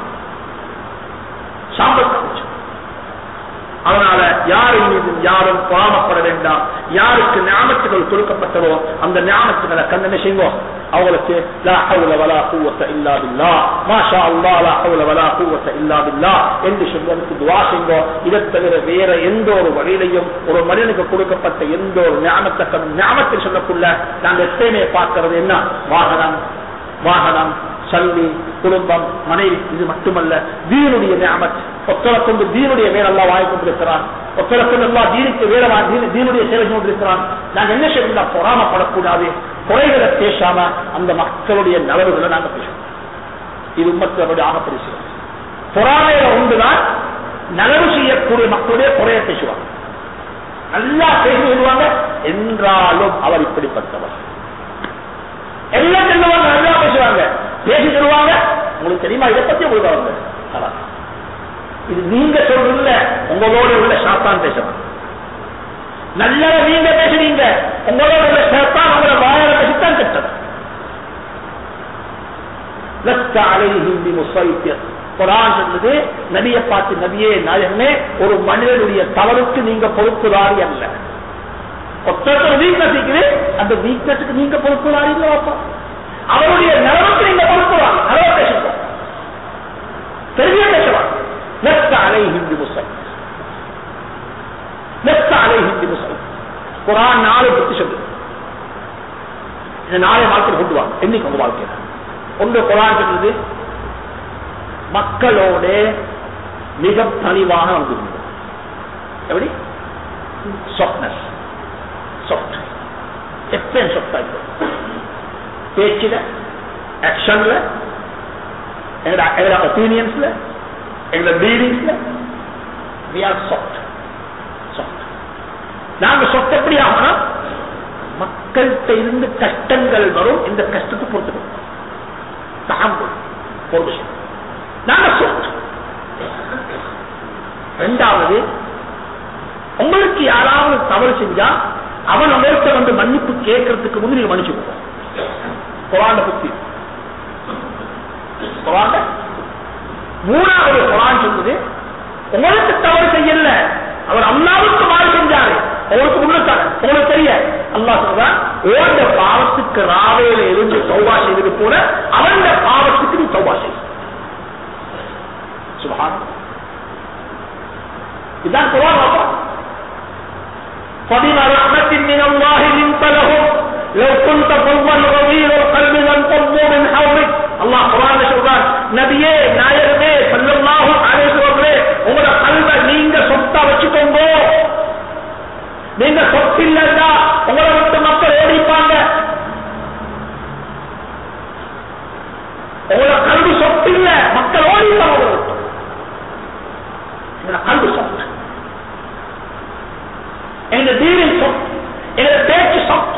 சாம்பல் தான் மிச்சம். அதனால யாரின் மீது யாரும் பொறாமப்பட வேண்டாம் யாருக்கு ஞாபகத்துகள் கொடுக்கப்பட்டதோ அந்த ஞாபகத்துகளை கண்ணனை செய்வோம் அவங்களுக்கு லா ஹவுல வலா குவத்த இல்லா பில்லா மாஷா அல்லா லா ஹவுல வலா குவத்த இல்லா பில்லா என்று சொல்வதற்கு துவா செய்வோம் இதை தவிர வேற எந்த ஒரு வழியிலையும் ஒரு மனிதனுக்கு கொடுக்கப்பட்ட எந்த ஒரு ஞாபகத்தை ஞாபகத்தில் சொல்லக்குள்ள நாங்கள் எப்பயுமே பார்க்கிறது என்ன வாகனம் வாகனம் சல்லி குடும்பம் மனைவி இது மட்டுமல்ல தீனுடைய நியமத் ஒத்தரை கொண்டு தீனுடைய வேலை எல்லாம் வாங்கி கொண்டிருக்கிறான் ஒத்தரை கொண்டு எல்லாம் தீனுக்கு வேலை வா- தீனு- தீனுடைய சேவை கொண்டிருக்கிறான் நாங்க என்ன செய்யணும் பொறாமப்படக்கூடாது குறைகளை பேசாம அந்த மக்களுடைய நலவுகளை நாங்க பேசுவோம் இது உம்மத்தினுடைய ஆகப்படி செய்யும் பொறாமையில உண்டுதான் நலவு செய்யக்கூடிய மக்களுடைய குறைய பேசுவாங்க நல்லா பேசி சொல்லுவாங்க என்றாலும் அவர் இப்படிப்பட்டவர் எல்லாம் சொல்லுவாங்க நல்லா பேசுவாங்க பேசி சொல்லுவாங்க உங்களுக்கு தெரியுமா இதை பத்தி உங்களுக்கு அவங்க அதான். இது நீங்க சொல்றதுல உங்களோட உள்ள சாத்தான் பேசணும் நல்லத நீங்க பேசுறீங்க உங்களோட உள்ள சாத்தான் உங்களை வாயால பேசித்தான் கெட்டது லஸ்த அலைஹிம் பிமுஸைத்திர். குர்ஆன் சொல்லுது நபியை பார்த்து நபியே நாயகமே ஒரு மனிதனுடைய தவறுக்கு நீங்க பொறுப்புதாரி அல்ல ஒருத்தர் வீக்னஸ் இருக்குது அந்த வீக்னஸுக்கு நீங்க பொறுப்புதாரி இல்ல அப்பா அவருடைய நலவுக்கு நீங்க பொறுப்புவாங்க நலவை பேசுங்க தெரிய பேசுவாங்க லஸ்த அலைஹிம் பிமுஸைத்திர். லஸ்த அலைஹிம் பிமுஸைத்திர். குர்ஆன் நாலு பத்தி சொல்லுது இந்த நாளை வாழ்க்கை கொண்டு வாங்க என்னைக்கு உங்க வாழ்க்கையில ஒன்று குரான் சொல்றது மக்களோட மிக பணிவாக வந்து எப்படி சாஃப்ட்னஸ் சாஃப்ட் எப்பயும் சாஃப்டா இருக்கும் பேச்சுல ஆக்ஷன்ல எங்களோட எங்களோட ஒப்பீனியன்ஸ்ல எங்களோட டீலிங்ஸ்ல வி ஆர் சாஃப்ட் சாஃப்ட் நாங்க சொத்து எப்படி ஆகணும் மக்கள்கிட்ட இருந்து கஷ்டங்கள் வரும் இந்த கஷ்டத்தை பொறுத்துக்கணும் தாம்பூல் ஒரு விஷயம் நாங்க சொத்து ரெண்டாவது உங்களுக்கு யாராவது தவறு செஞ்சா அவன் உங்கள்கிட்ட வந்து மன்னிப்பு கேட்கறதுக்கு முன்பு நீங்க மன்னிச்சுக்கோங்க குரான புத்தி குரான மூணாவது குரான் சொல்லுது உங்களுக்கு தவறு செய்யல அவர் அல்லாவுக்கு மாறு செஞ்சாரு உங்களுக்கு முன்னாடி உங்களுக்கு தெரிய அல்லாஹ் சொல்றான் ஓண்ட பாவத்துக்கு ராவையில இருந்து சௌபா செய்தது போல அவன் பாவத்துக்கு நீ சௌபா செய் சுபஹான் இதுதான் குரான் அப்பா فبما رحمة من الله لنت لهم لو كنت فظا غليظ القلب لانفضوا من حولك الله قرآن சொல்றான் நபியே நாயகமே ஸல்லல்லாஹு அலைஹி வஸல்லம் உங்களோட கல்வ நீங்க சொத்தா வச்சுக்கோங்க நீங்க சொத்து இல்லைன்னா உங்களை விட்டு மக்கள் ஓடிப்பாங்க உங்களோட கல்வி சொத்து இல்ல மக்கள் ஓடிப்பாங்க உங்களை விட்டு உங்களோட கல்வி சொத்து எங்க தீரின் சொத்து எங்க பேச்சு சொத்து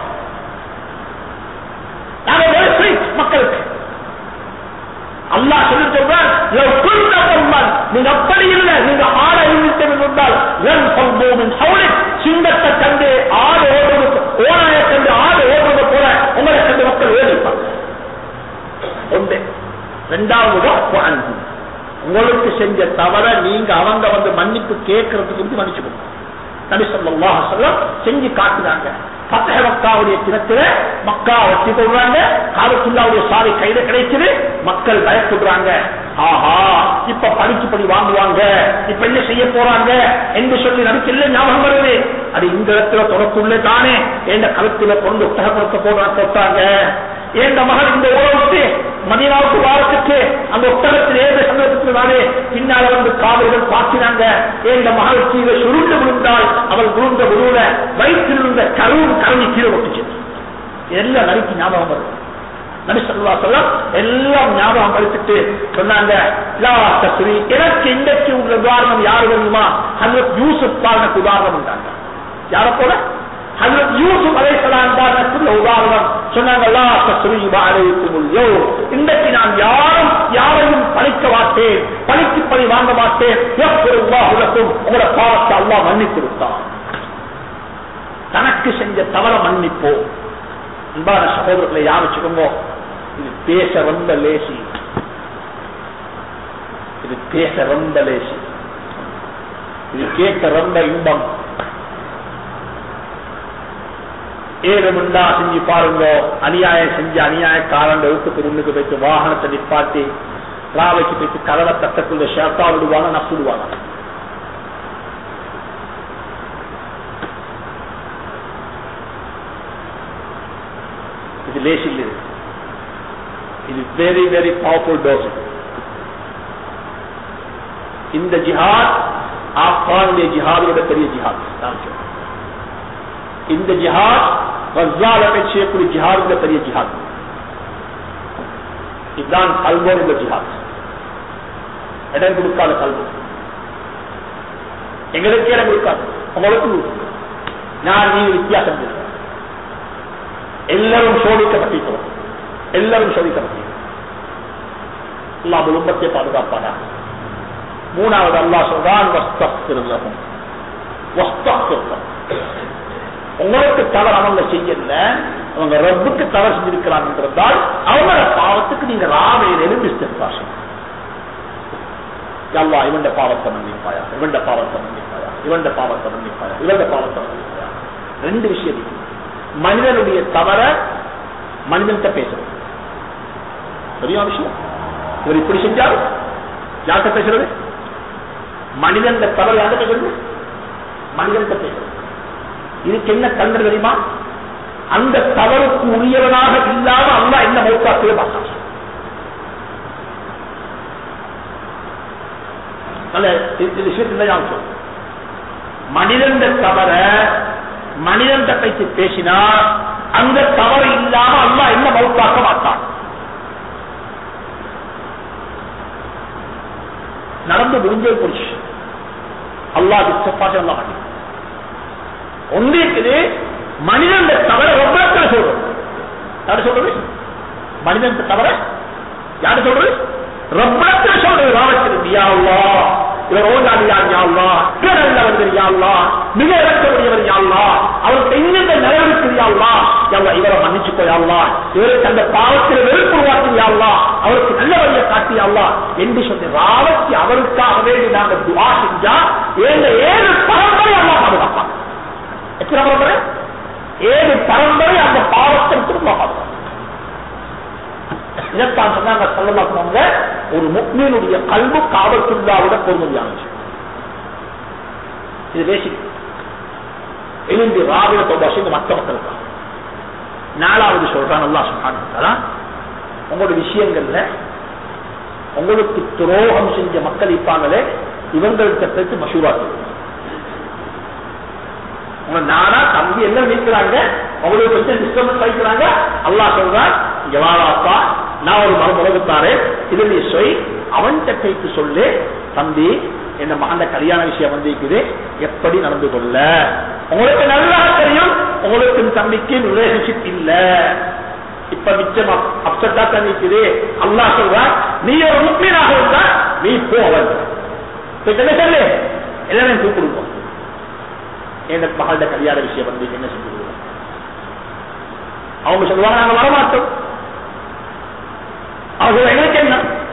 நாங்க very sweet மக்களுக்கு அல்லாஹ் சொல்லி சொல்றான் "லவ் குன்த ஃபர்மன்", நீங்க அப்படி இல்லை நீங்க ஆட இருந்துட்டு இருந்தால் லன் ஃபர்மூமின் ஹவுலிக் சிங்கத்தை கண்டு ஆடு ஓடுறது ஓனாயை கண்டு ஆடு ஓடுறது போல உங்களை கண்டு மக்கள் ஓடிப்பாங்க ஒன்று ரெண்டாவது வஃபு அன்ஹும். உங்களுக்கு செஞ்ச தவற நீங்க அவங்க வந்து மன்னிப்பு கேட்கறதுக்கு வந்து மன்னிச்சுக்கணும் நபி ஸல்லல்லாஹு அலைஹி வஸல்லம் செஞ்சு காட்டுறாங்க ஃபத்ஹ மக்காவுடைய தினத்துல மக்கா வெற்றி கொள்றாங்க காலத்துல்லாவுடைய சாவி கையில கிடைக்குது மக்கள் பயப்படுறாங்க ஆஹா இப்ப படிச்சு படி வாங்குவாங்க இப்ப என்ன செய்ய போறாங்க என்று சொல்லி நபிக்கு இல்லை ஞாபகம் வருது அது இந்த இடத்துல தொடக்குள்ளே தானே என்ற கழுத்துல கொண்டு ஒட்டகப்படுத்த போடுற போட்டாங்க என் மகன் இந்த உலகத்து மதினாவுக்கு வாரத்துக்கு அந்த ஒட்டகத்தில் ஏழு சந்தர்ப்பத்தில் தானே பின்னால வந்து காவல்கள் பார்த்தினாங்க என் மகள் கீழே சுருண்டு விழுந்தால் அவள் விழுந்த விழுல வயிற்றில் இருந்த கருவும் கருவி கீழே ஒட்டுச்சு எல்லாம் நரிக்கு ஞாபகம் வருது நபி ஸல்லல்லாஹு அலைஹி வஸல்லம் எல்லாம் ஞாபகம் படுத்திட்டு சொன்னாங்க லா தஸ்ரி எனக்கு இன்றைக்கு உள்ள உதாரணம் யாரு தெரியுமா ஹஜ்ரத் யூசுப் பாருங்க உதாரணம் உண்டாங்க யார போல ஹஜ்ரத் யூசுப் அலைஹிஸ்ஸலாம் பாருங்க உதாரணம் சொன்னாங்க லா தஸ்ரி அலைக்கும் இன்றைக்கு நான் யாரும் யாரையும் பழிக்க மாட்டேன் பழிக்கு பழி வாங்க மாட்டேன் யஃபிருல்லாஹு லக்கும் உங்களோட பாவத்தை அல்லாஹ் மன்னித்து விட்டான் தனக்கு செஞ்ச தவற மன்னிப்போம் அன்பான சகோதரர்களை யார் வச்சுக்கோங்க இது பேச ரொம்ப லேசி இது பேச ரொம்ப லேசி இது கேட்க ரொம்ப இன்பம் ஏழுமுண்டா செஞ்சு பாருங்க அநியாயம் செஞ்சு அநியாயக்காரன் வீட்டுக்கு முன்னுக்கு போயிட்டு வாகனத்தை நிப்பாட்டி ராவைக்கு போயிட்டு கதவை தட்டக்குள்ள ஷேப்பா விடுவாங்க நப்பிடுவாங்க இது லேசி இல்லை இது. இது வெரி வெரி பவர்ஃபுல் டோஸ் இந்த ஜிஹாத் ஆப்கானுடைய ஜிஹாதோட பெரிய ஜிஹாத் நான் சொல்றேன். இந்த ஜிஹாத் கஸ்ஸால செய்யக்கூடிய ஜிஹாதுடைய பெரிய ஜிஹாத் இதுதான் கல்வோர் உள்ள ஜிஹாத் இடம் கொடுக்காத கல்வோ எங்களுக்கு இடம் கொடுக்காது உங்களுக்கு கொடுக்கும். நான் நீ வித்தியாசம் இல்லை. எல்லாரும் சோதிக்கப்பட்டிருக்கிறோம் எல்லாரும் சோதிக்கப்பட்டிருக்கிறோம் அல்லாஹ் குடும்பத்தை பாதுகாப்பானா மூணாவது அல்லாஹ் சொல்றான் வஸ்தக்ஃபிருல்லஹும். வஸ்தக்ஃபிருல்லஹும். உங்களுக்கு தவறு அவங்க செய்யல அவங்க ரப்புக்கு தவறு செஞ்சிருக்கிறாங்க என்றால் அவங்களோட பாவத்துக்கு நீங்க ராவையிலும் இஸ்திஃபார் அல்லா இவண்ட பாவத்தை மன்னிப்பாயா இவண்ட பாவத்தை மன்னிப்பாயா இவண்ட பாவத்தை மன்னிப்பாயா இவண்ட பாவத்தை மன்னிப்பாயா ரெண்டு விஷயம் இருக்கு மனிதனுடைய தவற மனிதன்கிட்ட பேசுறது சரியா விஷயம் இவர் இப்படி செஞ்சாரு யார்கிட்ட பேசுறது மனிதன் தவறு யார்கிட்ட பேசுறது மனிதன்கிட்ட பேசுறது இதுக்கு என்ன தண்டனை தெரியுமா அந்த தவறுக்கு உரியவனாக இல்லாம அல்லா என்ன மௌத்தாக்கவே மாட்டான் நல்ல இந்த விஷயத்துல ஞாபகம் சொல்லு. மனிதன் தவற மனிதன் பற்றி பேசினா அந்த தவறு இல்லாம அல்லா என்ன மௌத்தாக்க மாட்டான் நடந்து முடிஞ்சே போச்சு அல்லா திசப்பாட்டு அல்லா மாட்டேன் ஒன்று இருக்குது மனிதன் தவற ரொம்ப சொல்றது யாரு சொல்றது மனிதன் தவற யாரு சொல்றது ரப்பத்துல சொல்றது ராமச்சந்திரன் யா அல்லா இவர் ஓடாடியா யா அல்லா நல்லவர் யா அல்லா மிக இறக்கக்கூடியவர் யா அல்லா அவருக்கு எங்கெந்த நிலவிருக்கு யா அல்லா யல்லா இவரை மன்னிச்சுக்கோ யா அல்லா இவருக்கு அந்த பாவத்தில் வெறுப்பு உருவாக்கி யா அல்லா அவருக்கு நல்ல வழியை காட்டி யா அல்லா என்று சொல்லி ராவத்தி அவருக்காக வேண்டி நாங்கள் துவா செஞ்சா ஏழு ஏழு பரம்பரை அல்லா பாதுகாப்பாங்க எத்தனை பரம்பரை ஏழு பரம்பரை அந்த பாவத்தை திரும்ப பாதுகாப்பாங்க இதைத்தான் சொன்னாங்க சொல்லலாக்குவாங்க ஒரு முக்மீனுடைய கல்வு காவல்துல்லாவோட பொறுமையானது இது பேசிக் எழுந்து ராவிட தொபாசி இந்த மற்ற மக்களுக்கு நாலாவது சொல்றான் அல்லா சொன்னாங்க உங்களோட விஷயங்கள்ல உங்களுக்கு துரோகம் செஞ்ச மக்கள் இருப்பாங்களே இவங்கள்ட்ட பேச்சு மசூரா சொல்லுங்க உங்க நானா தம்பி எல்லாம் நிற்கிறாங்க அவங்களுக்கு கொஞ்சம் டிஸ்டர்பன்ஸ் வைக்கிறாங்க அல்லா சொல்றான் இங்க வாராப்பா நான் ஒரு மரம் உலகத்தாரு இது நீ சொய் அவன்கிட்ட கைத்து சொல்லு தம்பி என்ன மகந்த கல்யாண விஷயம் வந்திருக்குது எப்படி நடந்து கொள்ள உங்களுக்கு நல்லா தெரியும் உங்களுக்கு தம்பிக்கு ரிலேஷன்ஷிப் இல்ல இப்ப மிச்சம் அப்செட்டா தான் நிற்குது அல்லா சொல்றான் நீ ஒரு முக்மீனாக இருந்தா நீ போ அவன் என்ன சொல்லு எல்லாரும் கூப்பிடுவோம் என் மகளோட கல்யாண விஷயம் வந்து என்ன செஞ்சுருவோம் அவங்க சொல்லுவாங்க நாங்க வரமாட்டோம் அவங்க எங்களுக்கு என்ன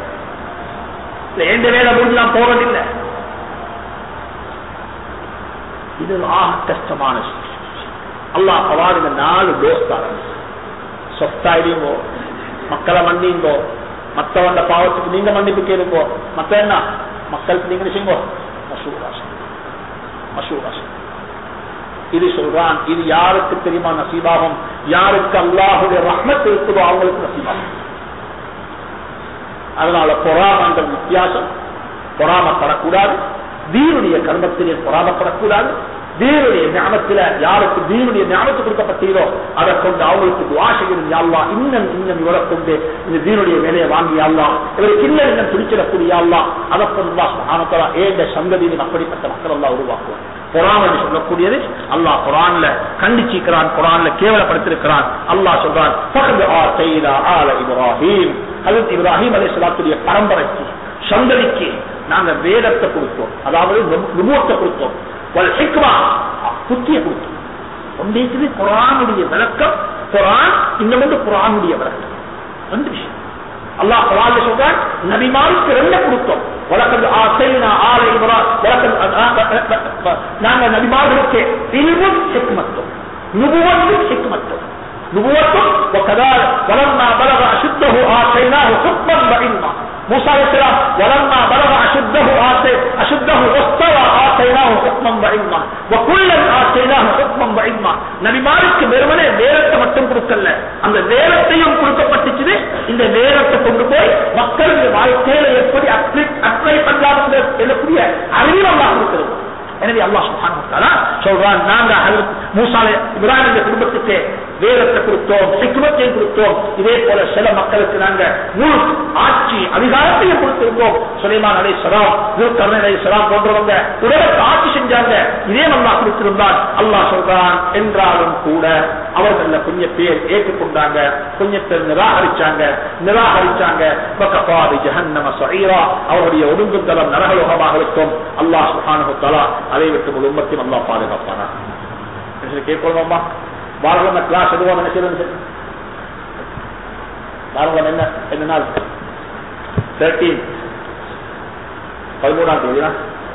இல்ல எந்த வேலை முடிஞ்சு நான் போறதில்லை இது ஆக கஷ்டமான விஷயம். அல்லாஹ் பவான் இந்த நாலு டோஸ் தரேன் சொத்தாயிடுங்கோ மக்களை மன்னிங்கோ மத்தவண்ட பாவத்துக்கு நீங்க மன்னிப்பு கேளுங்கோ மத்த என்ன மக்களுக்கு நீங்க என்ன செய்யுங்கோ மசூராசம் மசூராசம் இது சொல்றான் இது யாருக்கு தெரியுமா நசீபாகும் யாருக்கு அல்லாஹுடைய ரஹ்மத் இருக்குதோ அவங்களுக்கு நசீபாகும் அதனால பொறாமங்கள் வித்தியாசம் பொறாமப்படக்கூடாது தீனுடைய கர்மத்திலே பொறாமப்படக்கூடாது தீனுடைய ஞானத்தில யாருக்கு தீனுடைய ஞானத்து கொடுக்கப்பட்டீரோ அதை கொண்டு அவங்களுக்கு துவா செய்யணும் யாழ்லா இன்னும் இன்னும் இவரை கொண்டு இந்த தீனுடைய வேலையை வாங்கி யாழ்லா இவருக்கு இன்னும் இன்னும் பிடிச்சிடக்கூடிய யாழ்லா அதை கொண்டு ஆனத்தலா ஏந்த சந்ததியின் அப்படிப்பட்ட மக்கள் எல்லாம் உருவாக்குவார் குரான் என்று சொல்லக்கூடியது அல்லாஹ் குரான்ல கண்டிச்சிருக்கிறான் குரான்ல கேவலப்படுத்திருக்கிறான் அல்லாஹ் சொல்றான் பகது ஆ செய்தா ஆல இப்ராஹிம் ஹஜரத் இப்ராஹிம் அலைஹிஸ்ஸலாத்துடைய பரம்பரைக்கு சந்ததிக்கு நாங்க வேதத்தை கொடுத்தோம் அதாவது நுபுவத்தை கொடுத்தோம் வல் ஹிக்மா புத்திய கொடுத்தோம் ஒன்றைக்கு குரானுடைய விளக்கம் குரான் இன்னும் வந்து குரானுடைய விளக்கம் ரெண்டு விஷயம் அல்லாஹ் குரான்ல சொல்றான் நபிமாருக்கு ரெண்டு கொடுத்தோம் வழக்கது ஆசைனா ஆலை நாங்க நபிமார்களுக்கு இல்மும் ஹிக்மத்தும் நுபுவத்தும் ஹிக்மத்தும் نبوته وكذلك ولما بلغ أشده آتيناه حكما وعلما موسى عليه السلام ولما بلغ أشده آتي أشده واستوى آتيناه حكما وعلما وكلا آتيناه حكما وعلما நபி மாருக்கு வெறுமனே வேரத்தை மட்டும் கொடுக்கல அந்த வேரத்தையும் கொடுக்கப்பட்டுச்சு இந்த வேரத்தை கொண்டு போய் மக்களுடைய வாழ்க்கையில எப்படி அப்ளை அப்ளை பண்ணலாம் சொல்லக்கூடிய அறிவு அல்லாஹ் கொடுக்கிறது எனவே அல்லாஹ் சுப்ஹானஹு வ தஆலா சொல்றான் நாங்க ஹஜ்ரத் மூசா இப்ராஹிம் குடும்பத்துக்கு வேதத்தை கொடுத்தோம் சிக்குமத்தை கொடுத்தோம் இதே போல சில மக்களுக்கு நாங்க முழு ஆட்சி அதிகாரத்தையும் கொடுத்திருக்கோம் சுலைமான் அலை சலாம் கருணை அலை சலாம் போன்றவங்க உலகத்தை ஆட்சி செஞ்சாங்க இதே நல்லா கொடுத்திருந்தான் அல்லாஹ் சொல்றான் என்றாலும் கூட அவர்கள கொஞ்சம் பேர் ஏற்றுக்கொண்டாங்க கொஞ்சம் பேர் நிராகரிச்சாங்க நிராகரிச்சாங்க பக்கப்பாதி ஜஹன்னம சஈரா அவருடைய ஒடுங்குதலம் நரகலோகமாக இருக்கும் அல்லாஹ் சுஹானு தலா அதை விட்டு முழு உம்மத்தையும் அல்லாஹ் பாதுகாப்பானா கேட்கணுமா வாரங்கள கிளாஸ் எதுவும் என்ன செய்யறது வாரங்கள என்ன என்ன நாள் தேர்ட்டீன் பதிமூணாம் தேதியா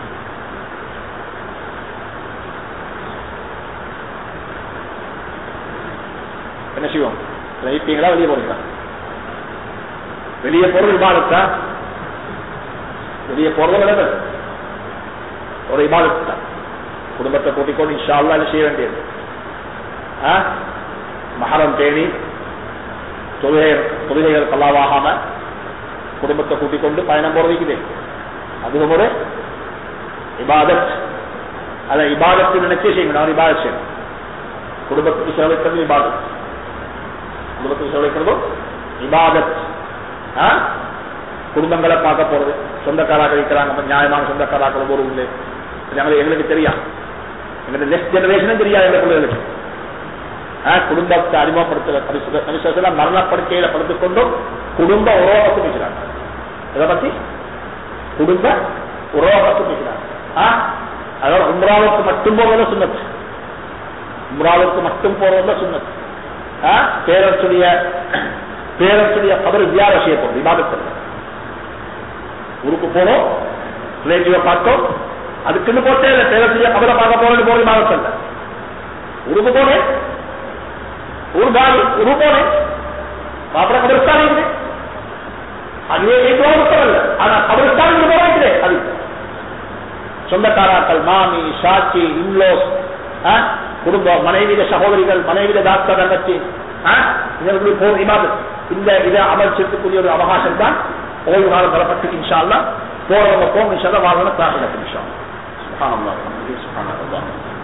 என்ன செய்வோம் வைப்பீங்களா வெளியே போறீங்களா வெளியே போறது விவாதத்தா வெளியே போறது விளைவு ஒரு இபாதத்து தான் குடும்பத்தை கூட்டிக்கொண்டு இன்ஷா அல்லா என்ன செய்ய வேண்டியது மகரம் பேணி தொழுகை தொழுகைகள் கல்லாவாகாம குடும்பத்தை கூட்டிக் கொண்டு பயணம் போறதுக்குது அதுவும் ஒரு இபாதத் அதை இபாதத்து நினைச்சே செய்யணும் அவர் இபாதத் செய்யணும் குடும்பத்துக்கு செலவழிக்கிறது இபாதத் குடும்பத்துக்கு செலவழிக்கிறதும் இபாதத் குடும்பங்களை பார்க்க போறது சொந்தக்காராக இருக்கிறாங்க நியாயமான சொந்தக்காராக்கள் ஒரு உண்டு எங்களுக்கு எங்களுக்கு தெரியும் எங்களுக்கு நெக்ஸ்ட் ஜெனரேஷனும் தெரியாது எங்க பிள்ளைகளுக்கு குடும்பத்தை அறிமுகப்படுத்த மரணப்படுக்கையில படுத்துக் கொண்டும் குடும்ப உறவத்தை பேசுறாங்க இதை பத்தி குடும்ப உறவத்தை பேசுறாங்க அதோட உம்ராவுக்கு மட்டும் போறதுல சுண்ணத்து உம்ராவுக்கு மட்டும் போறதுல சுண்ணத்து பேரத்துடைய பேரத்துடைய கபர் வியார செய்யப்படும் விவாதத்தில் ஊருக்கு போனோம் ரிலேட்டிவ பார்த்தோம் அதுக்குன்னு போட்டே இல்லை பேரத்துடைய கபரை பார்க்க போறது போற விவாதத்தில் ஊருக்கு போனேன் ஒரு காலி ஒரு போனேன் அப்புறம் கபரிஸ்தான் இருக்குது அதுவே கேட்கல ஆனா கபரிஸ்தான் போறாங்களே அது சொந்தக்காராக்கள் மாமி சாட்சி இன்லோஸ் குடும்பம் மனைவிட சகோதரிகள் மனைவிட டாக்டர் தங்கச்சி இதற்கு போர் இமாது இந்த இதை அமர்ச்சிருக்கக்கூடிய ஒரு அவகாசம் தான் ஓய்வு காலம் தரப்பட்டு இன்ஷா அல்லா போறவங்க போகும் இன்ஷா வாழணும் கிளாஸ் நடக்கும் இன்ஷா சுகானம் சுகானம்